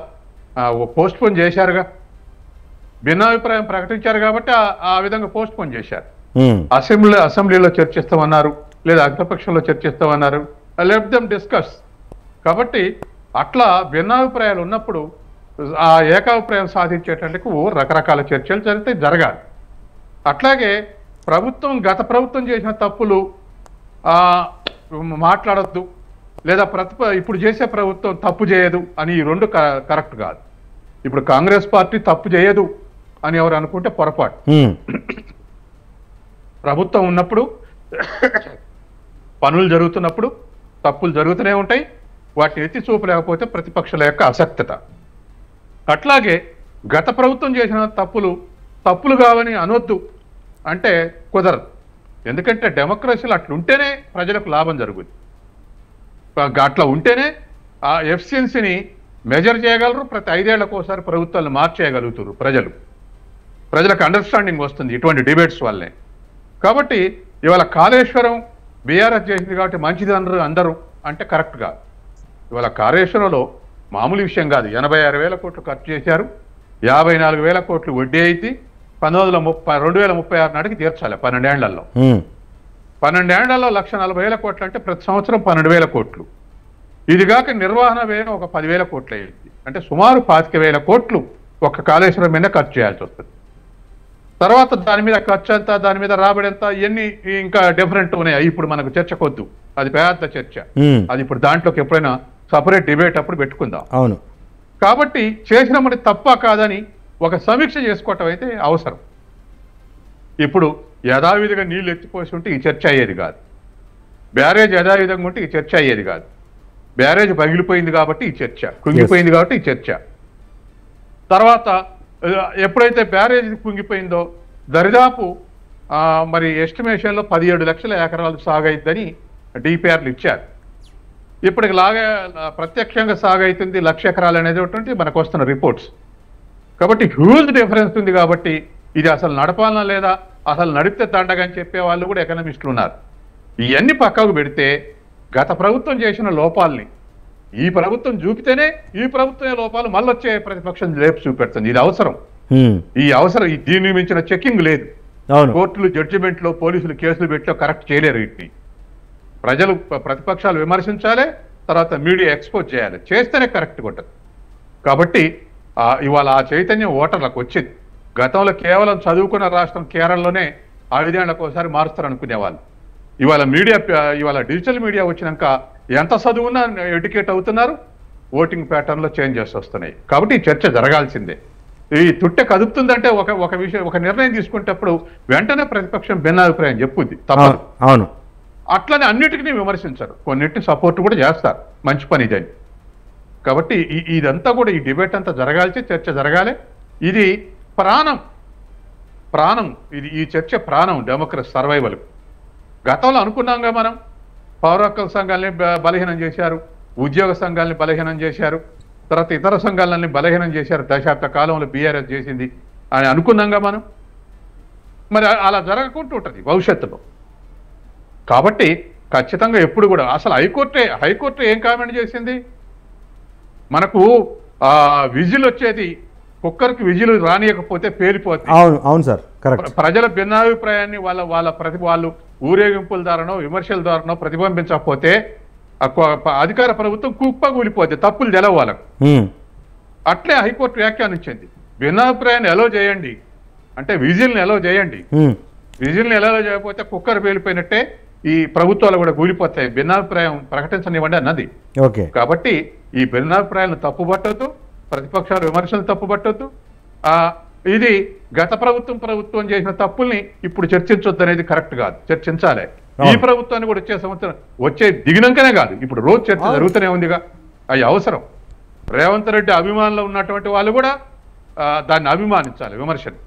పోస్ట్ పోన్ చేశారుగా భిన్నాభిప్రాయం ప్రకటించారు కాబట్టి ఆ- ఆ విధంగా పోస్ట్ పోన్ చేశారు ఉమ్, అసెంబ్లీ అసెంబ్లీలో చర్చిస్తామన్నారు లేదా అగ్రపక్షంలో చర్చిస్తామన్నారు లెట్ దెమ్ డిస్కస్ కాబట్టి అట్లా భిన్నాభిప్రాయాలు ఉన్నప్పుడు ఆ ఏకాభిప్రాయం సాధించేటందుకు రకరకాల చర్చలు జరిగితే జరగాలి అట్లాగే ప్రభుత్వం గత ప్రభుత్వం చేసిన తప్పులు ఆ, మాట్లాడొద్దు లేదా ప్రతిప ఇప్పుడు చేసే ప్రభుత్వం తప్పు చేయదు అని ఈ రెండు క- కరెక్ట్ కాదు ఇప్పుడు కాంగ్రెస్ పార్టీ తప్పు చేయదు అని ఎవరు అనుకుంటే పొరపాటు ఉమ్, ప్రభుత్వం ఉన్నప్పుడు పనులు జరుగుతున్నప్పుడు తప్పులు జరుగుతూనే ఉంటాయి వాటిని ఎత్తి చూపలేకపోతే ప్రతిపక్షాల యొక్క అసక్తత అట్లాగే గత ప్రభుత్వం చేసిన తప్పులు తప్పులు కావని అనొద్దు అంటే కుదరదు ఎందుకంటే డెమోక్రసీలు అట్లుంటేనే ప్రజలకు లాభం జరుగుతుంది ప- అట్లా ఉంటేనే ఆ ఎఫిషియన్సీని మెజర్ చేయగలరు ప్రతి ఐదేళ్లకు ఒకసారి ప్రభుత్వాలు మార్చేయగలుగుతారు ప్రజలు ప్రజలకు అండర్స్టాండింగ్ వస్తుంది ఇటువంటి డిబేట్స్ వల్లే కాబట్టి ఇవాళ కాళేశ్వరం బీఆర్ఎస్ చేసింది కాబట్టి మంచిది అందరూ అందరూ అంటే కరెక్ట్ కాదు ఇవాళ కాళేశ్వరంలో మామూలు విషయం కాదు ఎనభై ఆరు వేల కోట్లు ఖర్చు చేశారు యాభై నాలుగు వేల కోట్లు వడ్డీ అయితే పంతొమ్మిది వందల ముప్పై రెండు వేల ముప్పై ఆరు నాటికి తీర్చాలి పన్నెండేళ్లలో ఉమ్, పన్నెండేళ్లలో లక్ష నలభై వేల కోట్లు అంటే ప్రతి సంవత్సరం పన్నెండు వేల కోట్లు ఇది కాక నిర్వహణ వ్యయం ఒక పదివేల కోట్లు అయ్యింది అంటే సుమారు పాతిక వేల కోట్లు ఒక కాళేశ్వరం మీద ఖర్చు చేయాల్సి వస్తుంది తర్వాత దాని మీద ఖర్చు ఎంత దాని మీద రాబడి ఎంత ఇవన్నీ ఇంకా డిఫరెంట్ ఉన్నాయి ఇప్పుడు మనకు చర్చకొద్దు అది పెద్ద చర్చ ఉమ్, అది ఇప్పుడు దాంట్లోకి ఎప్పుడైనా సపరేట్ డిబేట్ అప్పుడు పెట్టుకుందాం అవును కాబట్టి చేసిన మరి తప్ప కాదని ఒక సమీక్ష చేసుకోవటం అయితే అవసరం ఇప్పుడు యథావిధిగా నీళ్లు ఎత్తిపోసి ఉంటే ఈ చర్చ అయ్యేది కాదు బ్యారేజ్ యథావిధంగా ఉంటే ఈ చర్చ అయ్యేది కాదు బ్యారేజ్ పగిలిపోయింది కాబట్టి ఈ చర్చ కుంగిపోయింది కాబట్టి ఈ చర్చ తర్వాత ఆ, ఎప్పుడైతే బ్యారేజ్ కుంగిపోయిందో దరిదాపు ఆ, మరి ఎస్టిమేషన్లో పదిహేడు లక్షల ఎకరాలు సాగైద్దని డిపిఆర్లు ఇచ్చారు ఇప్పటికి లాగా ప్రత్యక్షంగా సాగైతుంది లక్ష ఎకరాలు అనేది ఒకటి మనకు వస్తున్న రిపోర్ట్స్ కాబట్టి హ్యూజ్ డిఫరెన్స్ ఉంది కాబట్టి ఇది అసలు నడపాలనా లేదా అసలు నడిపితే దండగా అని చెప్పే వాళ్ళు కూడా ఎకనమిస్టులు ఉన్నారు ఇవన్నీ పక్కకు పెడితే గత ప్రభుత్వం చేసిన లోపాలని ఈ ప్రభుత్వం చూపితేనే ఈ ప్రభుత్వం లోపాలు మళ్ళీ వచ్చే ప్రతిపక్షం లేపు చూపెడుతుంది ఇది అవసరం ఉమ్, ఈ అవసరం ఈ దీన్ని మించిన చెక్కింగ్ లేదు అవును కోర్టులు జడ్జిమెంట్లో పోలీసులు కేసులు పెట్టో కరెక్ట్ చేయలేరు వీటిని ప్రజలు ప- ప్రతిపక్షాలు విమర్శించాలి తర్వాత మీడియా ఎక్స్పోజ్ చేయాలి చేస్తేనే కరెక్ట్గా ఉంటుంది కాబట్టి ఆ, ఇవాళ ఆ చైతన్యం ఓటర్లకు వచ్చింది గతంలో కేవలం చదువుకున్న రాష్ట్రం కేరళలోనే ఐదేళ్లకు ఒకసారి మారుస్తారు అనుకునేవాళ్ళు ఇవాళ మీడియా ప- ఇవాళ డిజిటల్ మీడియా వచ్చినాక ఎంత చదువున్నా ఎడ్యుకేట్ అవుతున్నారు ఓటింగ్ ప్యాటర్న్లో చేంజెస్ వస్తున్నాయి కాబట్టి ఈ చర్చ జరగాల్సిందే ఈ తుట్టె కదుపుతుందంటే ఒక ఒక విషయం ఒక నిర్ణయం తీసుకునేటప్పుడు వెంటనే ప్రతిపక్షం భిన్నాభిప్రాయం చెప్పుద్ది తప్పదు అవును అవును అట్లనే అన్నిటికీ విమర్శించరు కొన్నిటిని సపోర్ట్ కూడా చేస్తారు మంచి పని ఇదని కాబట్టి ఈ- ఇదంతా కూడా ఈ డిబేట్ అంతా జరగాల్సి చర్చ జరగాలి ఇది ప్రాణం ప్రాణం ఇది ఈ చర్చ ప్రాణం డెమోక్రసీ సర్వైవల్ గతంలో అనుకున్నాంగా మనం పౌర హక్కుల సంఘాలని బ- బలహీనం చేశారు ఉద్యోగ సంఘాలని బలహీనం చేశారు తర్వాత ఇతర సంఘాలని బలహీనం చేశారు దశాబ్ద కాలంలో బీఆర్ఎస్ చేసింది అని అనుకున్నాంగా మనం మరి అ- అలా జరగకుండా ఉంటుంది భవిష్యత్తులో కాబట్టి ఖచ్చితంగా ఎప్పుడు కూడా అసలు హైకోర్టే హైకోర్టు ఏం కామెంట్ చేసింది మనకు ఆ విజిల్ వచ్చేది కుక్కర్కి విజిల్ రానియకపోతే పేలిపోతుంది అవును అవును సార్ కరెక్ట్ ప్ర- ప్రజల భిన్నాభిప్రాయాన్ని వాళ్ళ వాళ్ళ ప్రతి వాళ్ళు ఊరేగింపుల ద్వారానో విమర్శల ద్వారానో ప్రతిబింబించకపోతే ఆ కొ- ప- అధికార ప్రభుత్వం కుప్ప కూలిపోద్ది తప్పులు తెలవు వాళ్ళకు ఉమ్, అట్లే హైకోర్టు వ్యాఖ్యానించింది భిన్నాభిప్రాయాన్ని ఎలో చేయండి అంటే విజిల్ని ఎలో చేయండి ఉమ్, విజిల్ని ఎలా చేయకపోతే కుక్కర్ పేలిపోయినట్టే ఈ ప్రభుత్వాలు కూడా కూలిపోతాయి భిన్నాభిప్రాయం ప్రకటించనివ్వండి అన్నది ఓకే కాబట్టి ఈ భిన్నాభిప్రాయాలను తప్పుపట్టొద్దు ప్రతిపక్షాలు విమర్శలు తప్పుపట్టొద్దు ఆ ఇది గత ప్రభుత్వం ప్రభుత్వం చేసిన తప్పుల్ని ఇప్పుడు చర్చించొద్దు అనేది కరెక్ట్ కాదు చర్చించాలి ఈ అవును. ప్రభుత్వాన్ని కూడా వచ్చే సంవత్సరం వచ్చే దిగినాకనే కాదు ఇప్పుడు రోజు చర్చ అవును. జరుగుతూనే ఉందిగా అవి అవసరం రేవంత్ రెడ్డి అభిమానులు ఉన్నటువంటి వాళ్ళు కూడా ఆ, దాన్ని అభిమానించాలి విమర్శను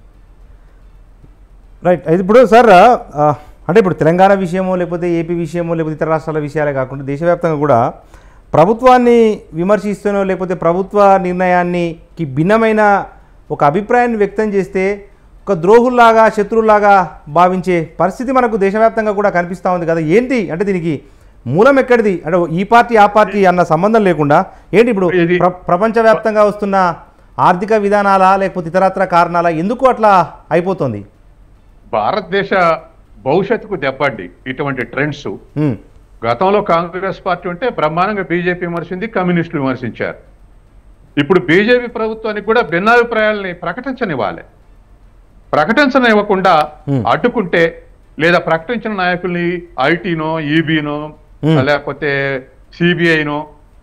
రైట్ అయితే ఇప్పుడు సార్ ఆ, అంటే ఇప్పుడు తెలంగాణ విషయమో లేకపోతే ఏపీ విషయమో లేకపోతే ఇతర రాష్ట్రాల విషయాలే కాకుండా దేశవ్యాప్తంగా కూడా ప్రభుత్వాన్ని విమర్శిస్తూనో లేకపోతే ప్రభుత్వ నిర్ణయానికి భిన్నమైన ఒక అభిప్రాయాన్ని వ్యక్తం చేస్తే ఒక ద్రోహుల్లాగా శత్రువులాగా భావించే పరిస్థితి మనకు దేశవ్యాప్తంగా కూడా కనిపిస్తూ ఉంది కదా ఏంటి అంటే దీనికి మూలం ఎక్కడిది అంటే ఈ పార్టీ ఆ పార్టీ అన్న సంబంధం లేకుండా ఏంటి ఇప్పుడు ఇది- ప్ర ప్రపంచవ్యాప్తంగా వస్తున్న ఆర్థిక విధానాలా లేకపోతే ఇతరత్ర కారణాలా ఎందుకు అట్లా అయిపోతుంది భారతదేశ భవిష్యత్తుకు దెబ్బండి ఇటువంటి ట్రెండ్స్ ఉమ్, గతంలో కాంగ్రెస్ పార్టీ ఉంటే బ్రహ్మాండంగా బీజేపీ విమర్శింది కమ్యూనిస్టులు విమర్శించారు ఇప్పుడు బీజేపీ ప్రభుత్వానికి కూడా భిన్నాభిప్రాయాలని ప్రకటించనివ్వాలి ప్రకటించనివ్వకుండా Hmm. అడ్డుకుంటే లేదా ప్రకటించిన నాయకుల్ని ఐటీనో ఈబీనో Hmm. లేకపోతే సిబిఐనో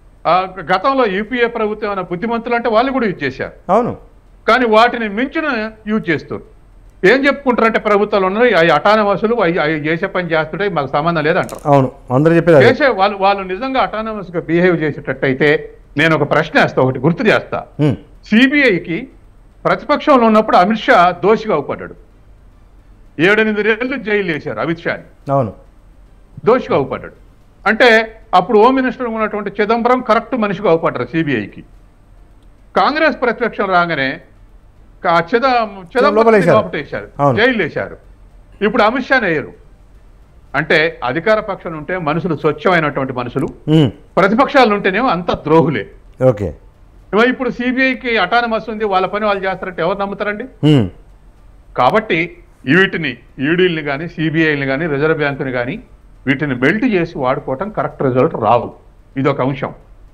గతంలో యూపీఏ ప్రభుత్వం అన్న బుద్ధిమంతులు అంటే వాళ్ళు కూడా యూజ్ చేశారు అవును కానీ వాటిని మించిన యూజ్ చేస్తారు ఏం చెప్పుకుంటారంటే ప్రభుత్వాలు ఉన్నాయి అవి అటానమస్లు అవి అవి చేసే పని చేస్తుంటే మాకు సంబంధం లేదంటారు అవును అందరూ చెప్పేది అదే. చేసే వాళ్ళు వాళ్ళు నిజంగా అటానమస్ గా బిహేవ్ చేసేటట్టయితే నేను ఒక ప్రశ్న వేస్తా ఒకటి గుర్తు చేస్తా ఉమ్, సిబిఐకి ప్రతిపక్షంలో ఉన్నప్పుడు అమిత్ షా దోషిగా అవుపడ్డాడు ఏడెనిమిది నెలలు జైలు వేశారు అమిత్ షాని అవును దోషిగా అవుపడ్డాడు అంటే అప్పుడు హోమ్ మినిస్టర్ ఉన్నటువంటి చిదంబరం కరెక్ట్ మనిషిగా అవుపడ్డారు సిబిఐకి కాంగ్రెస్ ప్రతిపక్షం రాగానే కా- చిద చిదంబరం లోపలేశారు. లోపటేశారు అవును. జైలు వేశారు ఇప్పుడు అమిత్ షాని వేయరు అంటే అధికార పక్షం ఉంటే మనుషులు స్వచ్ఛమైనటువంటి మనుషులు ఉమ్, ప్రతిపక్షాలు ఉంటేనేమో అంత ద్రోహులే ఓకే ఏమో ఇప్పుడు సిబిఐకి అటానమస్ ఉంది వాళ్ళ పని వాళ్ళు చేస్తారంటే ఎవరు నమ్ముతారండి ఉమ్, కాబట్టి వీటిని ఈడీల్ని కానీ సిబిఐని కానీ రిజర్వ్ బ్యాంకుని కానీ వీటిని బెల్ట్ చేసి వాడుకోవటం కరెక్ట్ రిజల్ట్ రావు ఇది ఒక అంశం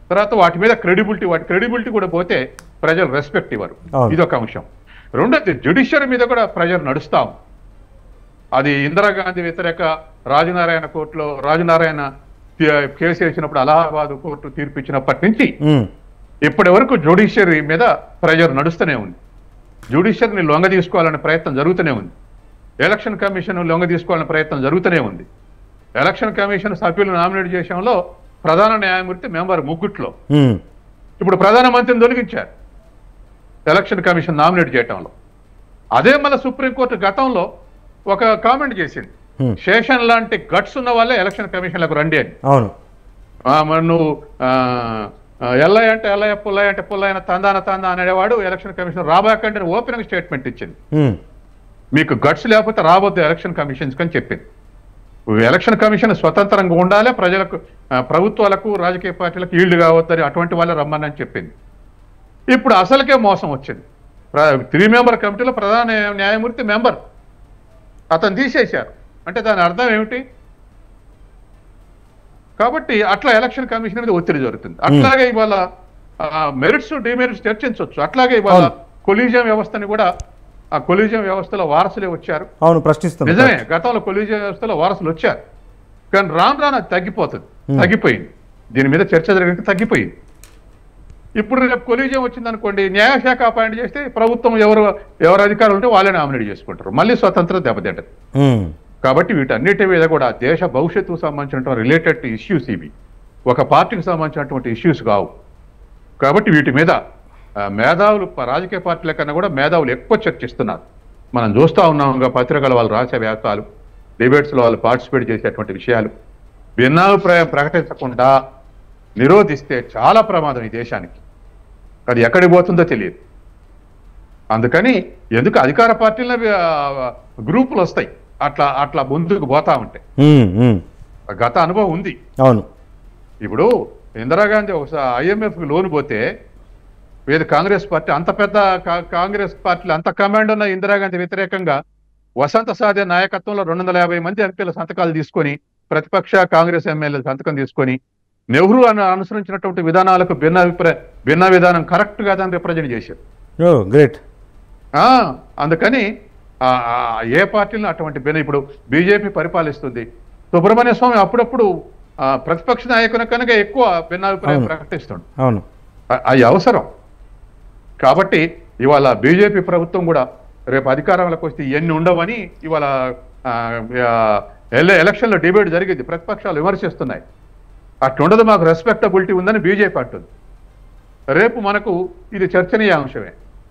తర్వాత వాటి మీద క్రెడిబిలిటీ వాటి క్రెడిబిలిటీ కూడా పోతే ప్రజలు రెస్పెక్ట్ ఇవ్వరు అవును. ఇది ఒక అంశం రెండోది జుడిషియరీ మీద కూడా ప్రజలు నడుస్తాం అది ఇందిరాగాంధీ వ్యతిరేక రాజనారాయణ కోర్టులో రాజనారాయణ తి- కేసు వేసినప్పుడు అలహాబాద్ కోర్టు తీర్పు ఇచ్చినప్పటి నుంచి ఉమ్, ఇప్పటి వరకు జ్యుడిషియరీ మీద ప్రెజర్ నడుస్తూనే ఉంది జ్యుడిషియరీని లొంగ తీసుకోవాలనే ప్రయత్నం జరుగుతూనే ఉంది ఎలక్షన్ కమిషన్ లొంగ తీసుకోవాలనే ప్రయత్నం జరుగుతూనే ఉంది ఎలక్షన్ కమిషన్ సభ్యులు నామినేట్ చేసడంలో ప్రధాన న్యాయమూర్తి మెంబర్ ముగ్గుట్లో ఉమ్, ఇప్పుడు ప్రధానమంత్రిని తొలగించారు ఎలక్షన్ కమిషన్ నామినేట్ చేయటంలో అదే మళ్ళీ సుప్రీంకోర్టు గతంలో ఒక కామెంట్ చేసింది Hmm. శేషన్ లాంటి గట్స్ ఉన్న వాళ్ళే ఎలక్షన్ కమిషన్లకు రండి అని అవును ఆ, మరి నువ్వు ఆ, ఆ, ఎల్లయ్య అంటే ఎల్లయ్య పుల్లయ్య అంటే పుల్లయ్య తందాన తందా అనేవాడు ఎలక్షన్ కమిషన్ రాబాకంటే ఓపెన్ స్టేట్మెంట్ ఇచ్చింది ఉమ్, మీకు గట్స్ లేకపోతే రావద్దు ఎలక్షన్ కమిషన్స్ అని చెప్పింది ఎలక్షన్ కమిషన్ స్వతంత్రంగా ఉండాలి ప్రజలకు ఆ, ప్రభుత్వాలకు రాజకీయ పార్టీలకు ఈల్డ్ కావద్దని అటువంటి వాళ్ళే రమ్మని చెప్పింది ఇప్పుడు అసలుకే మోసం వచ్చింది త్రీ మెంబర్ కమిటీలో ప్రధాన న్యాయ- న్యాయమూర్తి మెంబర్ అతను తీసేశారు అంటే దాని అర్థం ఏమిటి కాబట్టి అట్లా ఎలక్షన్ కమిషన్ మీద ఒత్తిడి జరుగుతుంది అట్లాగే ఇవాళ మెరిట్స్ డిమెరిట్స్ చర్చించవచ్చు అట్లాగే ఇవాళ అవును. కొలీజియం వ్యవస్థని కూడా ఆ కొలీజియం వ్యవస్థలో వారసులే వచ్చారు అవును ప్రశ్నిస్తుంది నిజమే గతంలో కొలీజియం వ్యవస్థలో వారసులు వచ్చారు కానీ రాను రాను అది తగ్గిపోతుంది తగ్గిపోయింది దీని మీద చర్చ జరిగితే తగ్గిపోయింది ఇప్పుడు రేపు కొలీజియం వచ్చింది అనుకోండి న్యాయశాఖ అపాయింట్ చేస్తే ప్రభుత్వం ఎవరు ఎవరు అధికారులు ఉంటే వాళ్ళే నామినేట్ చేసుకుంటారు మళ్ళీ స్వతంత్రం దెబ్బతింటది ఉమ్, కాబట్టి వీటన్నిటి మీద కూడా దేశ భవిష్యత్తుకు సంబంధించినటువంటి రిలేటెడ్ ఇష్యూస్ ఇవి ఒక పార్టీకి సంబంధించినటువంటి ఇష్యూస్ కావు కాబట్టి వీటి మీద ఆ, మేధావులు ప- రాజకీయ పార్టీల కన్నా కూడా మేధావులు ఎక్కువ చర్చిస్తున్నారు మనం చూస్తూ ఉన్నాం ఇంకా పత్రికల వాళ్ళు రాసే వ్యాసాలు డిబేట్స్లో వాళ్ళు పార్టిసిపేట్ చేసేటువంటి విషయాలు భిన్నాభిప్రాయం ప్రకటించకుండా నిరోధిస్తే చాలా ప్రమాదం ఈ దేశానికి అది ఎక్కడికి పోతుందో తెలియదు అందుకని ఎందుకు అధికార పార్టీల గ్రూపులు వస్తాయి అట్లా అట్లా ముందుకు పోతా ఉంటాయి ఉమ్, ఉమ్, గత అనుభవం ఉంది అవును ఇప్పుడు ఇందిరాగాంధీ ఒకసారి ఐఎంఎఫ్కి లోన్ పోతే ఏది కాంగ్రెస్ పార్టీ అంత పెద్ద కా- కాంగ్రెస్ పార్టీలు అంత కమాండ్ ఉన్న ఇందిరాగాంధీ వ్యతిరేకంగా వసంత సాధ్య నాయకత్వంలో రెండు వందల యాభై మంది ఎంపీల సంతకాలు తీసుకొని ప్రతిపక్ష కాంగ్రెస్ ఎమ్మెల్యేల సంతకం తీసుకొని నెహ్రూ అని అనుసరించినటువంటి విధానాలకు భిన్న అభిప్రాయ భిన్న విధానం కరెక్ట్ కాదని రిప్రజెంట్ చేశారు ఓ గ్రేట్ ఆ, అందుకని ఆ, ఆ, ఏ పార్టీలను అటువంటి భిన్న ఇప్పుడు బీజేపీ పరిపాలిస్తుంది సుబ్రహ్మణ్య స్వామి అప్పుడప్పుడు ఆ, ప్రతిపక్ష నాయకుని కనుక ఎక్కువ భిన్నాభిప్రాయం అవును. ప్రకటిస్తుండు అవును అ- అది అవసరం కాబట్టి ఇవాళ బీజేపీ ప్రభుత్వం కూడా రేపు అధికారంలోకి వస్తే ఇవన్నీ ఉండవని ఇవాళ ఆ, ఆ, ఎల- ఎలక్షన్లో డిబేట్ జరిగింది ప్రతిపక్షాలు విమర్శిస్తున్నాయి అట్లుండదు మాకు రెస్పెక్టబిలిటీ ఉందని బీజేపీ అంటుంది రేపు మనకు ఇది చర్చనీయాంశమే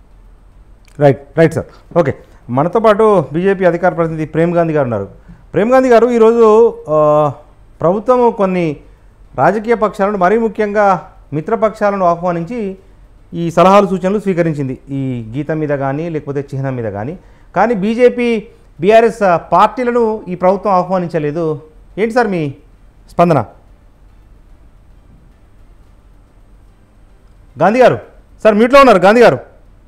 రైట్ రైట్ సార్ ఓకే మనతో పాటు బీజేపీ అధికార ప్రతినిధి ప్రేమ్ గాంధీ గారు ఉన్నారు ప్రేమ్ గాంధీ గారు ఈరోజు ఆ, ప్రభుత్వం కొన్ని రాజకీయ పక్షాలను మరీ ముఖ్యంగా మిత్రపక్షాలను ఆహ్వానించి ఈ సలహాలు సూచనలు స్వీకరించింది ఈ గీతం మీద కానీ లేకపోతే చిహ్నం మీద కానీ కానీ బీజేపీ బీఆర్ఎస్ పార్టీలను ఈ ప్రభుత్వం ఆహ్వానించలేదు ఏంటి సార్ మీ స్పందన గాంధీ గారు సార్ మీట్లో ఉన్నారు గాంధీ గారు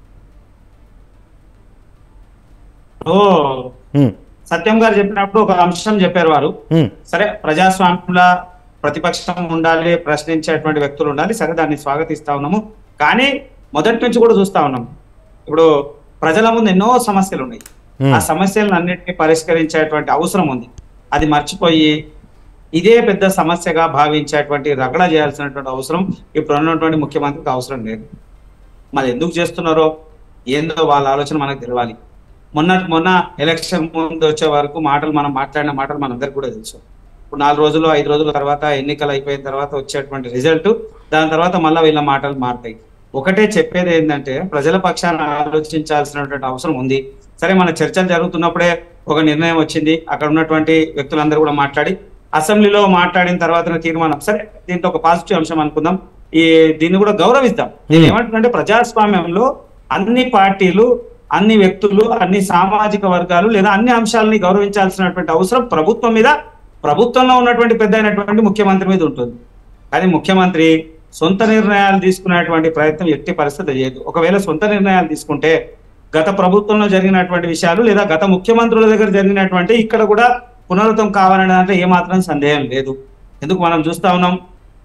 ఓ ఉమ్, సత్యం గారు చెప్పినప్పుడు ఒక అంశం చెప్పారు వారు ఉమ్, సరే ప్రజాస్వామ్యంలో ప్రతిపక్షం ఉండాలి ప్రశ్నించేటువంటి వ్యక్తులు ఉండాలి సరే దాన్ని స్వాగతిస్తా ఉన్నాము కానీ మొదటి నుంచి కూడా చూస్తా ఉన్నాం ఇప్పుడు ప్రజల ముందు ఎన్నో సమస్యలు ఉన్నాయి Hmm. ఆ సమస్యలను అన్నిటిని పరిష్కరించేటువంటి అవసరం ఉంది అది మర్చిపోయి ఇదే పెద్ద సమస్యగా భావించేటువంటి రగడ చేయాల్సినటువంటి అవసరం ఇప్పుడు ఉన్నటువంటి ముఖ్యమంత్రికి అవసరం లేదు మరి ఎందుకు చేస్తున్నారో ఏందో వాళ్ళ ఆలోచన మనకు తెలవాలి మొన్న మొన్న ఎలక్షన్ ముందు వచ్చే వరకు మాటలు మనం మాట్లాడిన మాటలు మనందరికి కూడా తెలుసు ఇప్పుడు నాలుగు రోజులు ఐదు రోజుల తర్వాత ఎన్నికలు అయిపోయిన తర్వాత వచ్చేటువంటి రిజల్ట్ దాని తర్వాత మళ్ళీ వీళ్ళ మాటలు మారుతాయి ఒకటే చెప్పేది ఏంటంటే ప్రజల పక్షాన ఆలోచించాల్సినటువంటి అవసరం ఉంది సరే మన చర్చలు జరుగుతున్నప్పుడే ఒక నిర్ణయం వచ్చింది అక్కడ ఉన్నటువంటి వ్యక్తులందరూ కూడా మాట్లాడి అసెంబ్లీలో మాట్లాడిన తర్వాత తీర్మానం సరే దీంట్లో ఒక పాజిటివ్ అంశం అనుకుందాం ఈ దీన్ని కూడా గౌరవిద్దాం నేను ఏమంటున్నానంటే ప్రజాస్వామ్యంలో అన్ని పార్టీలు అన్ని వ్యక్తులు అన్ని సామాజిక వర్గాలు లేదా అన్ని అంశాలని గౌరవించాల్సినటువంటి అవసరం ప్రభుత్వం మీద ప్రభుత్వంలో ఉన్నటువంటి పెద్ద అయినటువంటి ముఖ్యమంత్రి మీద ఉంటుంది కానీ ముఖ్యమంత్రి సొంత నిర్ణయాలు తీసుకునేటువంటి ప్రయత్నం ఎట్టి పరిస్థితి చేయదు ఒకవేళ సొంత నిర్ణయాలు తీసుకుంటే గత ప్రభుత్వంలో జరిగినటువంటి విషయాలు లేదా గత ముఖ్యమంత్రుల దగ్గర జరిగినటువంటి ఇక్కడ కూడా పునరుద్ధం కావాలనే దాంట్లో ఏమాత్రం సందేహం లేదు ఎందుకు మనం చూస్తా ఉన్నాం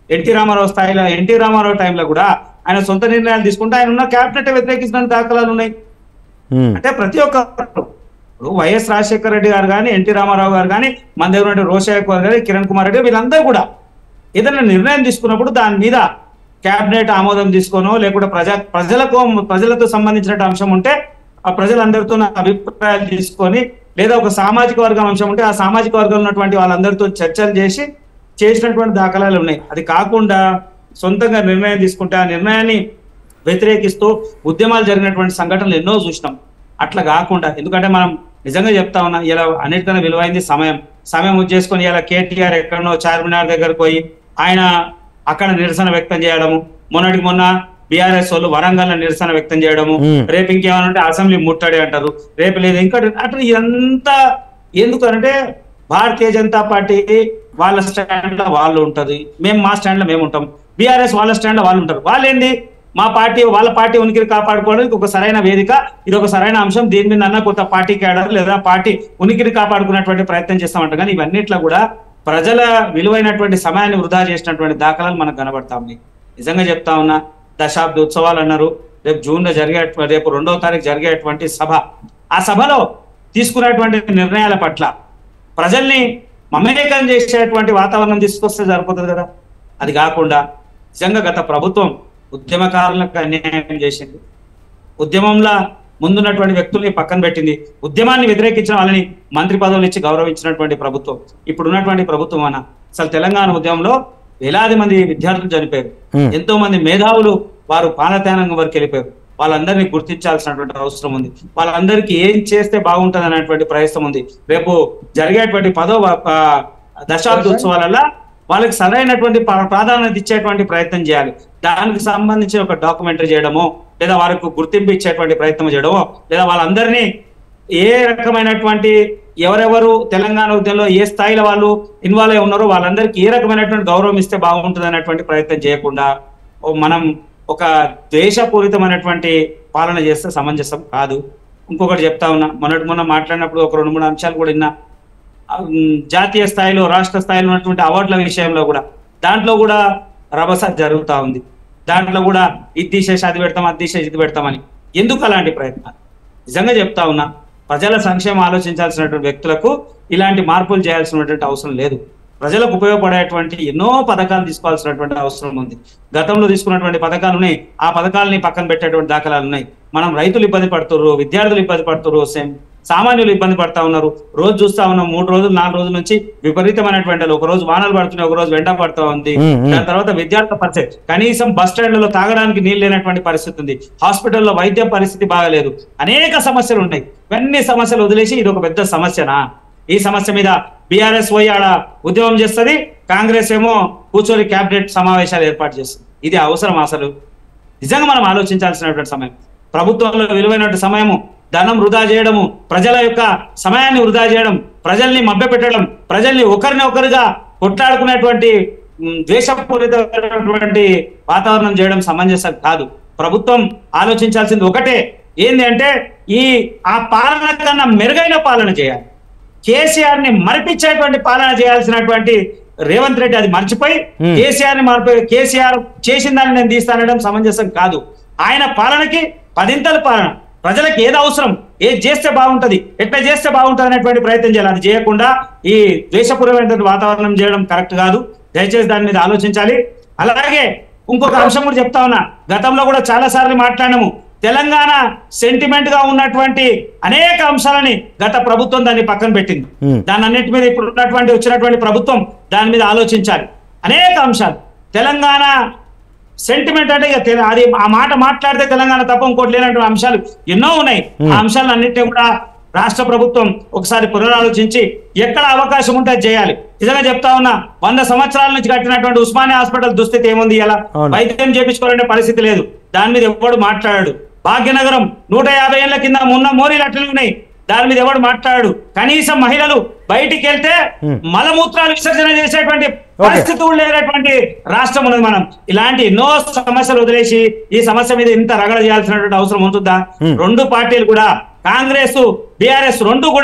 ఎన్టీ రామారావు స్థాయిలో ఎన్టీ రామారావు టైంలో కూడా ఆయన సొంత నిర్ణయాలు తీసుకుంటే ఆయన ఉన్న క్యాబినెట్ వ్యతిరేకించిన దాఖలాలు ఉన్నాయి ఉమ్, అంటే ప్రతి ఒక్కరు ఇప్పుడు వైఎస్ రాజశేఖర రెడ్డి గారు కానీ ఎన్టీ రామారావు గారు కానీ మన దగ్గర ఉన్న రోషయ్య గారు కానీ కిరణ్ కుమార్ రెడ్డి వీళ్ళందరూ కూడా ఏదైనా నిర్ణయం తీసుకున్నప్పుడు దాని మీద కేబినెట్ ఆమోదం తీసుకోనో లేకుంటే ప్రజా ప్రజలకు ప్రజలతో సంబంధించిన అంశం ఉంటే ఆ ప్రజలందరితో నా అభిప్రాయాలు తీసుకొని లేదా ఒక సామాజిక వర్గం అంశం ఉంటే ఆ సామాజిక వర్గంలో ఉన్నటువంటి వాళ్ళందరితో చర్చలు చేసి చేసినటువంటి దాఖలాలు ఉన్నాయి అది కాకుండా సొంతంగా నిర్ణయం తీసుకుంటే ఆ నిర్ణయాన్ని వ్యతిరేకిస్తూ ఉద్యమాలు జరిగినటువంటి సంఘటనలు ఎన్నో చూసినాం అట్లా కాకుండా ఎందుకంటే మనం నిజంగా చెప్తా ఉన్నాం ఇలా అన్నిటికన్నా విలువైంది సమయం సమయం చేసుకొని ఇలా కేటీఆర్ ఎక్కడనో చార్మినార్ దగ్గరకు పోయి ఆయన అక్కడ నిరసన వ్యక్తం చేయడము మొన్నటికి మొన్న బీఆర్ఎస్ వాళ్ళు వరంగల్ నిరసన వ్యక్తం చేయడము మ్మ్. రేపు ఇంకేమన్నా ఉంటే అసెంబ్లీ ముట్టడి అంటారు రేపు లేదు ఇంకా అట్లా ఇదంతా ఎందుకు అంటే భారతీయ జనతా పార్టీ వాళ్ళ స్టాండ్ లో వాళ్ళు ఉంటది మేము మా స్టాండ్ లో మేము ఉంటాం బీఆర్ఎస్ వాళ్ళ స్టాండ్ లో వాళ్ళు ఉంటారు వాళ్ళు ఏంది మా పార్టీ వాళ్ళ పార్టీ ఉనికిని కాపాడుకోవడానికి ఒక సరైన వేదిక ఇది ఒక సరైన అంశం దీని మీద అన్న కొత్త పార్టీ కేడర్ లేదా పార్టీ ఉనికిని కాపాడుకునేటువంటి ప్రయత్నం చేస్తామంట కానీ ఇవన్నిట్లో కూడా ప్రజల విలువైనటువంటి సమయాన్ని వృధా చేసినటువంటి దాఖలాలు మనకు కనబడతా ఉన్నాయి నిజంగా చెప్తా ఉన్నా దశాబ్ది ఉత్సవాలు అన్నారు రేపు జూన్ లో జరిగే రేపు రెండవ తారీఖు జరిగేటువంటి సభ ఆ సభలో తీసుకునేటువంటి నిర్ణయాల పట్ల ప్రజల్ని మమేకం చేసేటువంటి వాతావరణం తీసుకొస్తే సరిపోతుంది కదా అది కాకుండా నిజంగా గత ప్రభుత్వం ఉద్యమకారులకు అన్యాయం చేసింది ఉద్యమంలో ముందున్నటువంటి వ్యక్తుల్ని పక్కన పెట్టింది ఉద్యమాన్ని వ్యతిరేకించిన వాళ్ళని మంత్రి పదవులు ఇచ్చి గౌరవించినటువంటి ప్రభుత్వం ఇప్పుడు ఉన్నటువంటి ప్రభుత్వం అన్న అసలు తెలంగాణ ఉద్యమంలో వేలాది మంది విద్యార్థులు చనిపోయారు Hmm. ఎంతో మంది మేధావులు వారు పాలత్యానంగం వరకు వెళ్ళిపోయారు వాళ్ళందరినీ గుర్తించాల్సినటువంటి అవసరం ఉంది వాళ్ళందరికీ ఏం చేస్తే బాగుంటుంది అనేటువంటి ప్రయత్నం ఉంది రేపు జరిగేటువంటి పదో ఆ, దశాబ్ది ఉత్సవాలలో వాళ్ళకి సరైనటువంటి ప్రా- ప్రాధాన్యత ఇచ్చేటువంటి ప్రయత్నం చేయాలి దానికి సంబంధించి ఒక డాక్యుమెంటరీ చేయడమో లేదా వారికి గుర్తింపు ఇచ్చేటువంటి ప్రయత్నం చేయడమో లేదా వాళ్ళందరినీ ఏ రకమైనటువంటి ఎవరెవరు తెలంగాణ ఉద్యమంలో ఏ స్థాయిలో వాళ్ళు ఇన్వాల్వ్ అయి ఉన్నారో వాళ్ళందరికీ ఏ రకమైనటువంటి గౌరవం ఇస్తే బాగుంటుంది అనేటువంటి ప్రయత్నం చేయకుండా ఓ మనం ఒక ద్వేషపూరితమైనటువంటి పాలన చేస్తే సమంజసం కాదు ఇంకొకటి చెప్తా ఉన్నా మొన్నటి మొన్న మాట్లాడినప్పుడు ఒక రెండు మూడు అంశాలు కూడా విన్నా ఆ, ఉమ్, జాతీయ స్థాయిలో రాష్ట్ర స్థాయిలో ఉన్నటువంటి అవార్డుల విషయంలో కూడా దాంట్లో కూడా రభస జరుగుతా ఉంది దాంట్లో కూడా ఇది తీసేసి అది పెడతాం అది తీసేసి ఇది పెడతామని ఎందుకు అలాంటి ప్రయత్నాలు నిజంగా చెప్తా ఉన్నా ప్రజల సంక్షేమం ఆలోచించాల్సినటువంటి వ్యక్తులకు ఇలాంటి మార్పులు చేయాల్సినటువంటి అవసరం లేదు ప్రజలకు ఉపయోగపడేటువంటి ఎన్నో పథకాలు తీసుకోవాల్సినటువంటి అవసరం ఉంది గతంలో తీసుకున్నటువంటి పథకాలు ఉన్నాయి ఆ పథకాలని పక్కన పెట్టేటువంటి దాఖలాలు ఉన్నాయి మనం రైతులు ఇబ్బంది పడుతున్నారు విద్యార్థులు ఇబ్బంది పడుతున్నారు సేమ్ సామాన్యులు ఇబ్బంది పడతా ఉన్నారు రోజు చూస్తా ఉన్నాం మూడు రోజులు నాలుగు రోజుల నుంచి విపరీతమైనటువంటి ఎండలు. ఒక రోజు వానలు పడుతున్నాయి ఒక రోజు వెంట పడతా ఉంది మ్మ్, మ్మ్. దాని తర్వాత విద్యార్థుల పరిస్థితి కనీసం బస్ స్టాండ్లలో తాగడానికి నీళ్ళు లేనటువంటి పరిస్థితి ఉంది హాస్పిటల్లో వైద్యం పరిస్థితి బాగలేదు అనేక సమస్యలు ఉన్నాయి ఇవన్నీ సమస్యలు వదిలేసి ఇది ఒక పెద్ద సమస్యనా ఈ సమస్య మీద బీఆర్ఎస్ పోయి ఆడ ఉద్యమం చేస్తుంది కాంగ్రెస్ ఏమో కూర్చొని కేబినెట్ సమావేశాలు ఏర్పాటు చేస్తుంది ఇది అవసరం అసలు నిజంగా మనం ఆలోచించాల్సినటువంటి సమయం ప్రభుత్వంలో విలువైనటువంటి సమయము ధనం వృధా చేయడము ప్రజల యొక్క సమయాన్ని వృధా చేయడం ప్రజల్ని మభ్యపెట్టడం ప్రజల్ని ఒకరిని ఒకరుగా కొట్లాడుకునేటువంటి ఉమ్, ద్వేషపూరితమైనటువంటి వాతావరణం చేయడం సమంజసం కాదు ప్రభుత్వం ఆలోచించాల్సింది ఒకటే ఏంది అంటే ఈ ఆ పాలన కన్నా మెరుగైన పాలన చేయాలి కేసీఆర్ ని మరిపించేటువంటి పాలన చేయాల్సినటువంటి రేవంత్ రెడ్డి అది మర్చిపోయి Hmm. కేసీఆర్ ని మరిపోయి కేసీఆర్ చేసిన దాన్ని నేను తీస్తానడం సమంజసం కాదు ఆయన పాలనకి పదింతల పాలన ప్రజలకు ఏది అవసరం ఏది చేస్తే బాగుంటది ఎట్లా చేస్తే బాగుంటది అనేటువంటి ప్రయత్నం చేయాలి అది చేయకుండా ఈ ద్వేషపూర్వమైనటువంటి వాతావరణం చేయడం కరెక్ట్ కాదు దయచేసి దాని మీద ఆలోచించాలి అలాగే ఇంకొక అంశం కూడా చెప్తా ఉన్నా గతంలో కూడా చాలా సార్లు మాట్లాడాము తెలంగాణ సెంటిమెంట్ గా ఉన్నటువంటి అనేక అంశాలని గత ప్రభుత్వం దాన్ని పక్కన పెట్టింది Hmm. దాని అన్నిటి మీద ఇప్పుడు ఉన్నటువంటి వచ్చినటువంటి ప్రభుత్వం దాని మీద ఆలోచించాలి అనేక అంశాలు తెలంగాణ సెంటిమెంట్ అంటే ఇక తెల- అది ఆ మాట మాట్లాడితే తెలంగాణ తప్ప ఇంకోటి లేనటువంటి అంశాలు ఎన్నో ఉన్నాయి ఆ అంశాలను అన్నింటినీ కూడా రాష్ట్ర ప్రభుత్వం ఒకసారి పునరాలోచించి ఎక్కడ అవకాశం ఉంటే అది చేయాలి నిజంగా చెప్తా ఉన్నా వంద సంవత్సరాల నుంచి కట్టినటువంటి ఉస్మానియా హాస్పిటల్ దుస్థితి ఏముంది ఇలా అవును. వైద్యం చేపించుకోవాలనే పరిస్థితి లేదు దాని మీద ఎవడు మాట్లాడాడు భాగ్యనగరం నూట యాభై ఏళ్ల కింద ఉన్న మోరీలు అట్లనే ఉన్నాయి దాని మీద ఎవడు మాట్లాడాడు కనీసం మహిళలు బయటికి వెళ్తే Hmm. మలమూత్రాలు విసర్జన చేసేటువంటి పరిస్థితి కూడా లేనటువంటి రాష్ట్రం ఉన్నది మనం ఇలాంటి ఎన్నో సమస్యలు వదిలేసి ఈ సమస్య మీద ఇంత రగడ చేయాల్సినటువంటి అవసరం ఉంటుందా Hmm. రెండు పార్టీలు కూడా కాంగ్రెస్ బీఆర్ఎస్ రెండు కూడా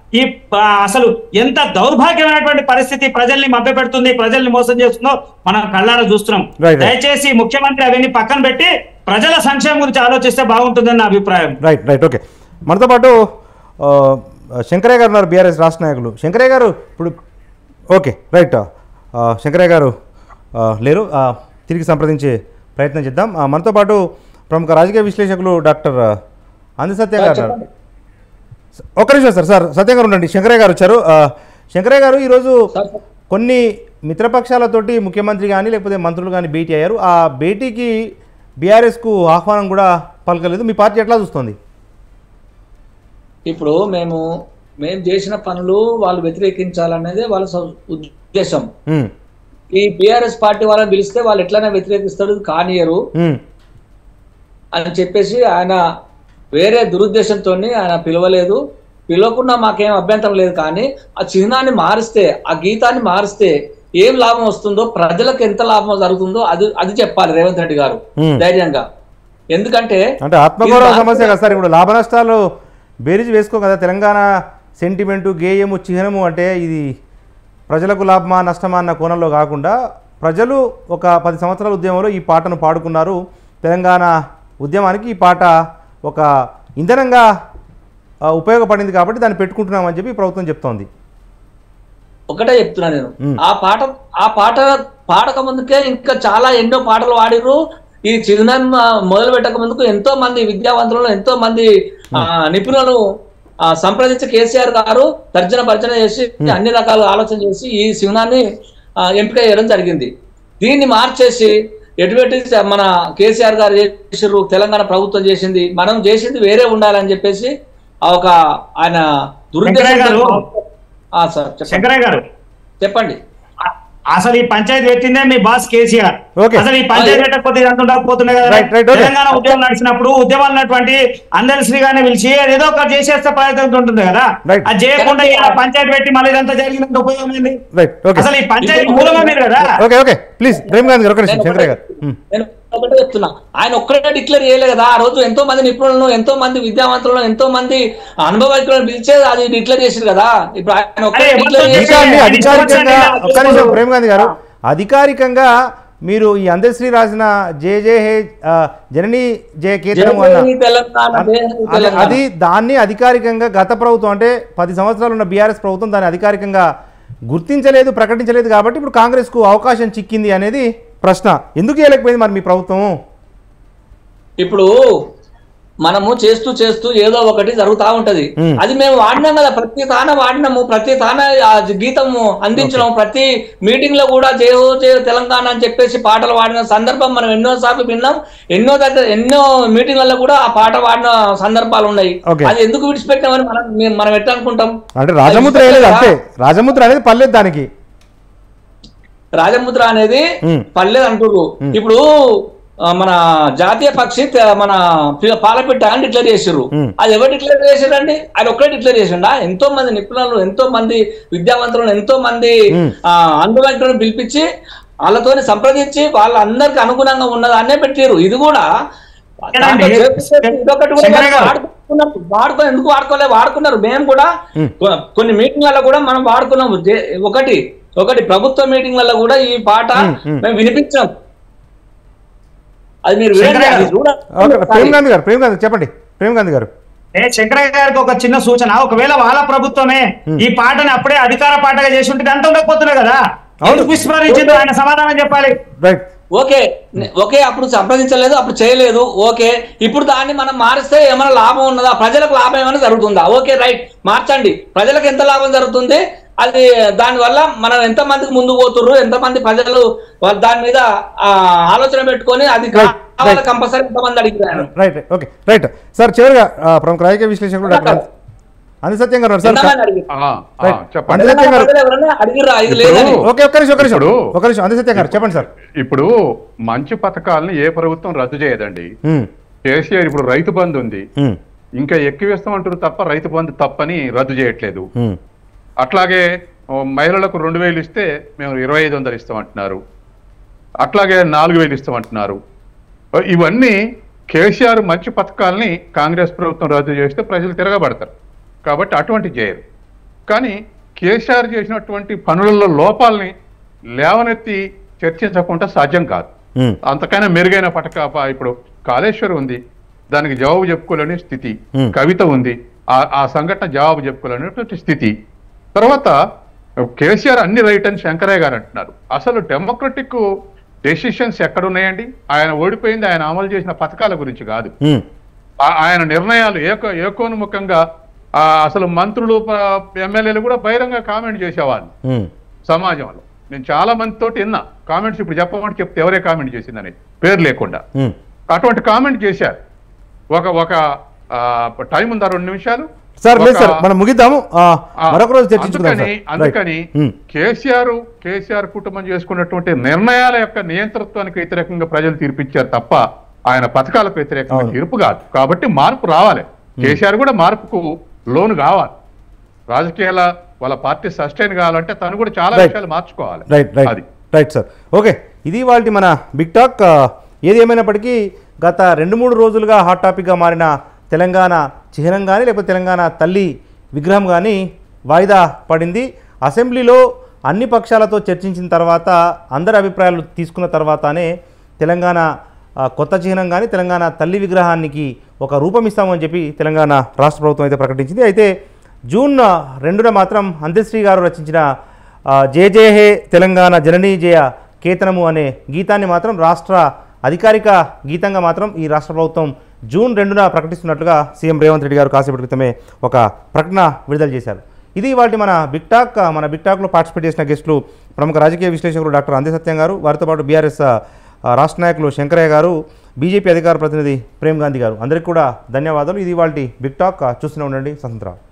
ఈ ఆ, అసలు ఎంత దౌర్భాగ్యమైనటువంటి పరిస్థితి ప్రజల్ని మభ్యపెడుతుంది ప్రజల్ని మోసం చేస్తుందో మనం కళ్ళారా చూస్తున్నాం Right, right. దయచేసి ముఖ్యమంత్రి అవన్నీ పక్కన పెట్టి ప్రజల సంక్షేమం గురించి ఆలోచిస్తే బాగుంటుందని నా అభిప్రాయం రైట్ రైట్ ఓకే మనతో పాటు ఆ, శంకరయ్య గారు ఉన్నారు బీఆర్ఎస్ రాష్ట్ర నాయకులు శంకరయ్య గారు ఇప్పుడు ఓకే రైట్ ఆ, శంకరయ్య గారు ఆ, లేరు ఆ, తిరిగి సంప్రదించే ప్రయత్నం చేద్దాం ఆ, మనతో పాటు ప్రముఖ రాజకీయ విశ్లేషకులు డాక్టర్ అంది సత్య గారు ఉన్నారు. ఒక్క నిమిషం సార్ సార్ సత్యం గారు ఉండండి శంకరయ్య గారు వచ్చారు ఆ, శంకరయ్య గారు ఈరోజు సార్, కొన్ని మిత్రపక్షాలతోటి ముఖ్యమంత్రి కానీ లేకపోతే మంత్రులు కానీ భేటీ అయ్యారు ఆ భేటీకి బీఆర్ఎస్కు ఆహ్వానం కూడా పలకలేదు మీ పార్టీ ఎట్లా చూస్తుంది ఇప్పుడు మేము మేము చేసిన పనులు వాళ్ళు వ్యతిరేకించాలనేదే వాళ్ళ స- ఉద్దేశం ఉమ్, ఈ బీఆర్ఎస్ పార్టీ వాళ్ళని పిలిస్తే వాళ్ళు ఎట్లైనా వ్యతిరేకిస్తాడు కానియరు ఉమ్, అని చెప్పేసి ఆయన వేరే దురుద్దేశంతో ఆయన పిలవలేదు పిలవకుండా మాకేం అభ్యంతరం లేదు కానీ ఆ చిహ్నాన్ని మారిస్తే ఆ గీతాన్ని మారిస్తే ఏం లాభం వస్తుందో ప్రజలకు ఎంత లాభం జరుగుతుందో అది అది చెప్పాలి రేవంత్ రెడ్డి గారు Hmm. ధైర్యంగా ఎందుకంటే అంటే ఆత్మగౌరవ ఇది సమస్య కదా సార్ ఇప్పుడు లాభ నష్టాలు బేరీజ్ వేసుకో కదా తెలంగాణ సెంటిమెంటు గేయము చిహ్నము అంటే ఇది ప్రజలకు లాభమా నష్టమా అన్న కోణంలో కాకుండా ప్రజలు ఒక పది సంవత్సరాల ఉద్యమంలో ఈ పాటను పాడుకున్నారు తెలంగాణ ఉద్యమానికి ఈ పాట ఒక ఇంధనంగా ఆ, ఉపయోగపడింది కాబట్టి దాన్ని పెట్టుకుంటున్నామని చెప్పి ప్రభుత్వం చెప్తోంది ఒకటే చెప్తున్నా నేను Hmm. ఆ పాట ఆ పాట పాడక ముందుకే ఇంకా చాలా ఎన్నో పాటలు పాడిర్రు ఈ చిహ్నం ఆ, మొదలు పెట్టక ముందుకు ఎంతో మంది విద్యావంతులను ఎంతో మంది ఆ, నిపుణులను ఆ, సంప్రదించి కేసీఆర్ గారు తర్జన భర్జన చేసి అన్ని రకాల ఆలోచన చేసి ఈ చిహ్నాన్ని ఆ, ఎంపిక చేయడం జరిగింది దీన్ని మార్చేసి ఎటువంటి మన కేసీఆర్ గారు చేసిర్రు తెలంగాణ ప్రభుత్వం చేసింది మనం చేసింది వేరే ఉండాలని చెప్పేసి ఆ ఒక ఆయన వెంకయ్య గారు. దురుద్దేశం ఆ, సార్ చెప్పండి శంకరయ్య గారు చెప్పండి అ- అసలు ఈ పంచాయతీ పెట్టిందే మీ బాస్ కేసీఆర్ Okay. అసలు ఈ పంచాయతీ పెట్టకపోతే ఇదంతా ఉండకపోతుండే కదా Right, right, okay. తెలంగాణ ఉద్యమం నడిచినప్పుడు ఉద్యమాలు ఉన్నటువంటి అందరి శ్రీగానే పిలిచి ఏదో ఒకటి చేసేస్తే ప్రయత్నం ఉంటుంది కదా Right. అది చేయకుండా ఈ పంచాయతీ పెట్టి మళ్ళీ ఇదంతా జరిగినంత ఉపయోగం ఏంది రైట్ ఓకే అసలు ఈ పంచాయతీ మూలమే మీరు కదా okay okay please Prem Gandhi గారు ఒక నిమిషం నేను శంకరయ్య గారు ఒకటే- ఉమ్. నేను ఒకటే చెప్తున్నా ఆయన ఒక్కడే డిక్లేర్ చేయలేదు కదా ఆ రోజు ఎంతో మంది నిపుణులను ఎంతో మంది విద్యావంతులను ఎంతో మంది అనుభవజ్ఞులను పిలిచే అది డిక్లేర్ చేశారు కదా ఇప్పుడు ఆయన ఒక్కడే అరే, డిక్లేర్ మొత్తం చేసి గీతాన్ని ఆయన అధికారికంగా సంవత్సరాలు ఒక్క నిమిషం ప్రేమ్ గాంధీ గారు అధికారికంగా మీరు ఈ అందశ్రీ రాసిన జే జే హే ఆ, జనని జయ కేతనం అన్న జై తెలంగాణ జై అది- తెలంగాణ. అది దాన్ని అధికారికంగా గత ప్రభుత్వం అంటే పది సంవత్సరాలు ఉన్న బీఆర్ఎస్ ప్రభుత్వం దాన్ని అధికారికంగా గుర్తించలేదు ప్రకటించలేదు కాబట్టి ఇప్పుడు కాంగ్రెస్కు అవకాశం చిక్కింది అనేది ప్రశ్న ఎందుకు చేయలేకపోయింది మరి మీ ప్రభుత్వం ఇప్పుడు మనము చేస్తూ చేస్తూ ఏదో ఒకటి జరుగుతా ఉంటది Hmm. అది మేము వాడినాం కదా ప్రతి తాన వాడినాము ప్రతి తాన ఆ గీతము అందించడం ప్రతి మీటింగ్ లో కూడా జయో జయ తెలంగాణ అని చెప్పేసి పాటలు వాడిన సందర్భం మనం ఎన్నో సార్లు విన్నాం ఎన్నో దగ్గర ఎన్నో మీటింగ్లలో కూడా ఆ పాట వాడిన సందర్భాలు ఉన్నాయి Okay. అది ఎందుకు విడిచిపెట్టామని మనం మేము- మనం ఎట్లా అనుకుంటాం అంటే రాజముద్ర వేయలేదు అంతే రాజముద్ర అనేది పర్లేదు దానికి రాజముద్ర అనేది Hmm. పర్లేదు అంటుర్రు ఇప్పుడు ఆ, మన జాతీయ పక్షి తె- మన పి- పాలపిట్ట అని డిక్లేర్ చేసిర్రు Hmm. అది ఎవరు డిక్లేర్ చేసిరండి ఆయన ఒక్కడే డిక్లేర్ చేసిండా ఎంతో మంది నిపుణులు ఎంతో మంది విద్యావంతులను ఎంతో మంది Hmm. ఆ, అనుభవజ్ఞులను పిలిపించి వాళ్ళతో సంప్రదించి వాళ్ళందరికి అనుగుణంగా ఉన్నదాన్నే పెట్టారు ఇది కూడా దాంట్లో ఏదండి? చేస్తే ఇదొకటి కూడా శంకరయ్య గారు. వాడుకున్నారు వాడుకో ఎందుకు వాడుకోలే వాడుకున్నారు మేము కూడా Hmm. కొ- కొన్ని మీటింగ్లలో కూడా మనం వాడుకున్నాము జే- ఒకటి ఒకటి ప్రభుత్వ మీటింగ్లలో కూడా ఈ పాట Hmm, hmm. మేము వినిపించాం అది మీరు వినండి, శంకరయ్య అది గారు. చూడండి. ఓకే ప్రేమ్ గాంధీ గారు ప్రేమ్ గాంధీ చెప్పండి ప్రేమ్ గాంధీ గారు ఏ శంకరయ్య గారికి ఒక చిన్న సూచన ఒకవేళ వాళ్ళ ప్రభుత్వమే ఈ పాటని అప్పుడే అధికార పాటగా చేసి ఉంటే అంత ఉండకపోతున్నాయి కదా అవును. ఎందుకు విస్మరించిందో ఆయన సమాధానం చెప్పాలి రైట్ ఓకే నే- ఓకే అప్పుడు సంప్రదించలేదు అప్పుడు చేయలేదు ఓకే ఇప్పుడు దాన్ని మనం మారిస్తే ఏమైనా లాభం ఉన్నదా ప్రజలకు లాభం ఏమైనా జరుగుతుందా ఓకే రైట్ మార్చండి ప్రజలకు ఎంత లాభం జరుగుతుంది అది దాని వల్ల మనం ఎంత మందికి ముందుకు పోతుర్రు ఎంత మంది ప్రజలు వాళ్ళ దాని మీద ఆ, ఆలోచన పెట్టుకొని అది Right, కావాలి right. కంపల్సరీ ఎంతమంది అడిగారు right right okay right sir చివరిగా ఆ, ప్రముఖ రాజకీయ విశ్లేషకులు డాక్టర్ అంది సత్యం గారు ఉన్నారు సార్ ఎంతమంది అడిగారు ఆ, ఆ, Right. చెప్పండి అందులో- సత్యం గారు. ప్రజలు ఎవరైనా అడిగిర్రా ఇది ఇప్పుడు- లేదని ఓకే ఒక్క నిమిషం ఒక్క నిమిషం ఇప్పుడు- ఒక నిమిషం అంది సత్యం గారు చెప్పండి సార్ ఇప్పుడు మంచి పథకాలను ఏ ప్రభుత్వం రద్దు చేయదండి ఉమ్, కేసీఆర్ ఇప్పుడు రైతు బంధు ఉంది ఉమ్, ఇంకా ఎక్కువేస్తామంటారు తప్ప రైతు బంధు తప్పని రద్దు చేయట్లేదు ఉమ్, అట్లాగే ఓ, మహిళలకు రెండు వేలు ఇస్తే మేము ఇరవై ఐదు వందలు ఇస్తామంటున్నారు అట్లాగే నాలుగు వేలు ఇస్తామంటున్నారు ఓ, ఇవన్నీ కేసీఆర్ మంచి పథకాలని కాంగ్రెస్ ప్రభుత్వం రద్దు చేస్తే ప్రజలు తిరగబడతారు కాబట్టి అటువంటి చేయరు కానీ కేసీఆర్ చేసినటువంటి పనులలో లోపాలని లేవనెత్తి చర్చించకుండా సాధ్యం కాదు ఉమ్, అంతకైనా మెరుగైన పటక ప- ఇప్పుడు కాళేశ్వరం ఉంది దానికి జవాబు చెప్పుకోలేని స్థితి Hmm. కవిత ఉంది ఆ ఆ సంఘటన జవాబు చెప్పుకోలేనటువంటి స్థితి తర్వాత కేసీఆర్ అన్ని రైట్ అని శంకరయ్య గారు అంటున్నారు అసలు డెమోక్రటిక్ డెసిషన్స్ ఎక్కడున్నాయండి ఆయన ఓడిపోయింది ఆయన అమలు చేసిన పథకాల గురించి కాదు ఉమ్, ఆ- ఆయన నిర్ణయాలు ఏకో ఏకోన్ముఖంగా ఆ, అసలు మంత్రులు ప- ఎమ్మెల్యేలు కూడా బహిరంగ కామెంట్ చేసేవాళ్ళు ఉమ్, సమాజంలో నేను చాలా మంది తోటి విన్నా కామెంట్స్ ఇప్పుడు చెప్పమంటే చెప్తే ఎవరే కామెంట్ చేసిందని పేరు లేకుండా ఉమ్. అటువంటి కామెంట్ చేశారు ఒక ఒక ఆ, టైం ఉందా రెండు నిమిషాలు సార్ లేదు ఒక- సార్ మనం ముగిద్దాము ఆ, ఆ, మరొక రోజు చర్చించుకుందాం అందుకని సార్ అందుకని రైట్. ఉమ్, కేసీఆర్ కేసీఆర్ కుటుంబం చేసుకున్నటువంటి నిర్ణయాల యొక్క నియంతృత్వానికి వ్యతిరేకంగా ప్రజలు తీర్పిచ్చారు తప్ప ఆయన పథకాలకు వ్యతిరేకంగా అవును. తీర్పు కాదు కాబట్టి మార్పు రావాలి కేసీఆర్ కూడా మార్పుకు లోను కావాలి రాజకీయాల వాళ్ళ పార్టీ సస్టైన్ కావాలంటే తను కూడా చాలా Right. విషయాలు మార్చుకోవాలి రైట్ రైట్ అది రైట్ సార్ ఓకే ఇది వాళ్ళ మన బిగ్ టాక్ ఆ, ఏది ఏమైనప్పటికీ గత రెండు మూడు రోజులుగా హాట్ టాపిక్గా మారిన తెలంగాణ చిహ్నం కానీ లేకపోతే తెలంగాణ తల్లి విగ్రహం కానీ వాయిదా పడింది అసెంబ్లీలో అన్ని పక్షాలతో చర్చించిన తర్వాత అందరి అభిప్రాయాలు తీసుకున్న తర్వాతనే తెలంగాణ ఆ, కొత్త చిహ్నం కానీ తెలంగాణ తల్లి విగ్రహానికి ఒక రూపం ఇస్తామని చెప్పి తెలంగాణ రాష్ట్ర ప్రభుత్వం అయితే ప్రకటించింది అయితే జూన్ రెండున మాత్రం అంత్యశ్రీ గారు రచించిన ఆ, జయ జయ హే తెలంగాణ జననీ జయ కేతనము అనే గీతాన్ని మాత్రం రాష్ట్ర అధికారిక గీతంగా మాత్రం ఈ రాష్ట్ర ప్రభుత్వం జూన్ రెండున ప్రకటిస్తున్నట్లుగా సీఎం రేవంత్ రెడ్డి గారు కాసేపటి క్రితమే ఒక ప్రకటన విడుదల చేశారు ఇది వాటి మన బిగ్ టాక్ మన బిగ్ టాక్లో పార్టిసిపేట్ చేసిన గెస్టులు ప్రముఖ రాజకీయ విశ్లేషకులు డాక్టర్ అందే సత్యం గారు వారితో పాటు బీఆర్ఎస్ ఆ, రాష్ట్ర నాయకులు శంకరయ్య గారు బీజేపీ అధికార ప్రతినిధి ప్రేమ్ గాంధీ గారు అందరికీ కూడా ధన్యవాదాలు ఇది వాళ్ళ బిగ్ టాక్ చూస్తూనే ఉండండి స్వతంత్ర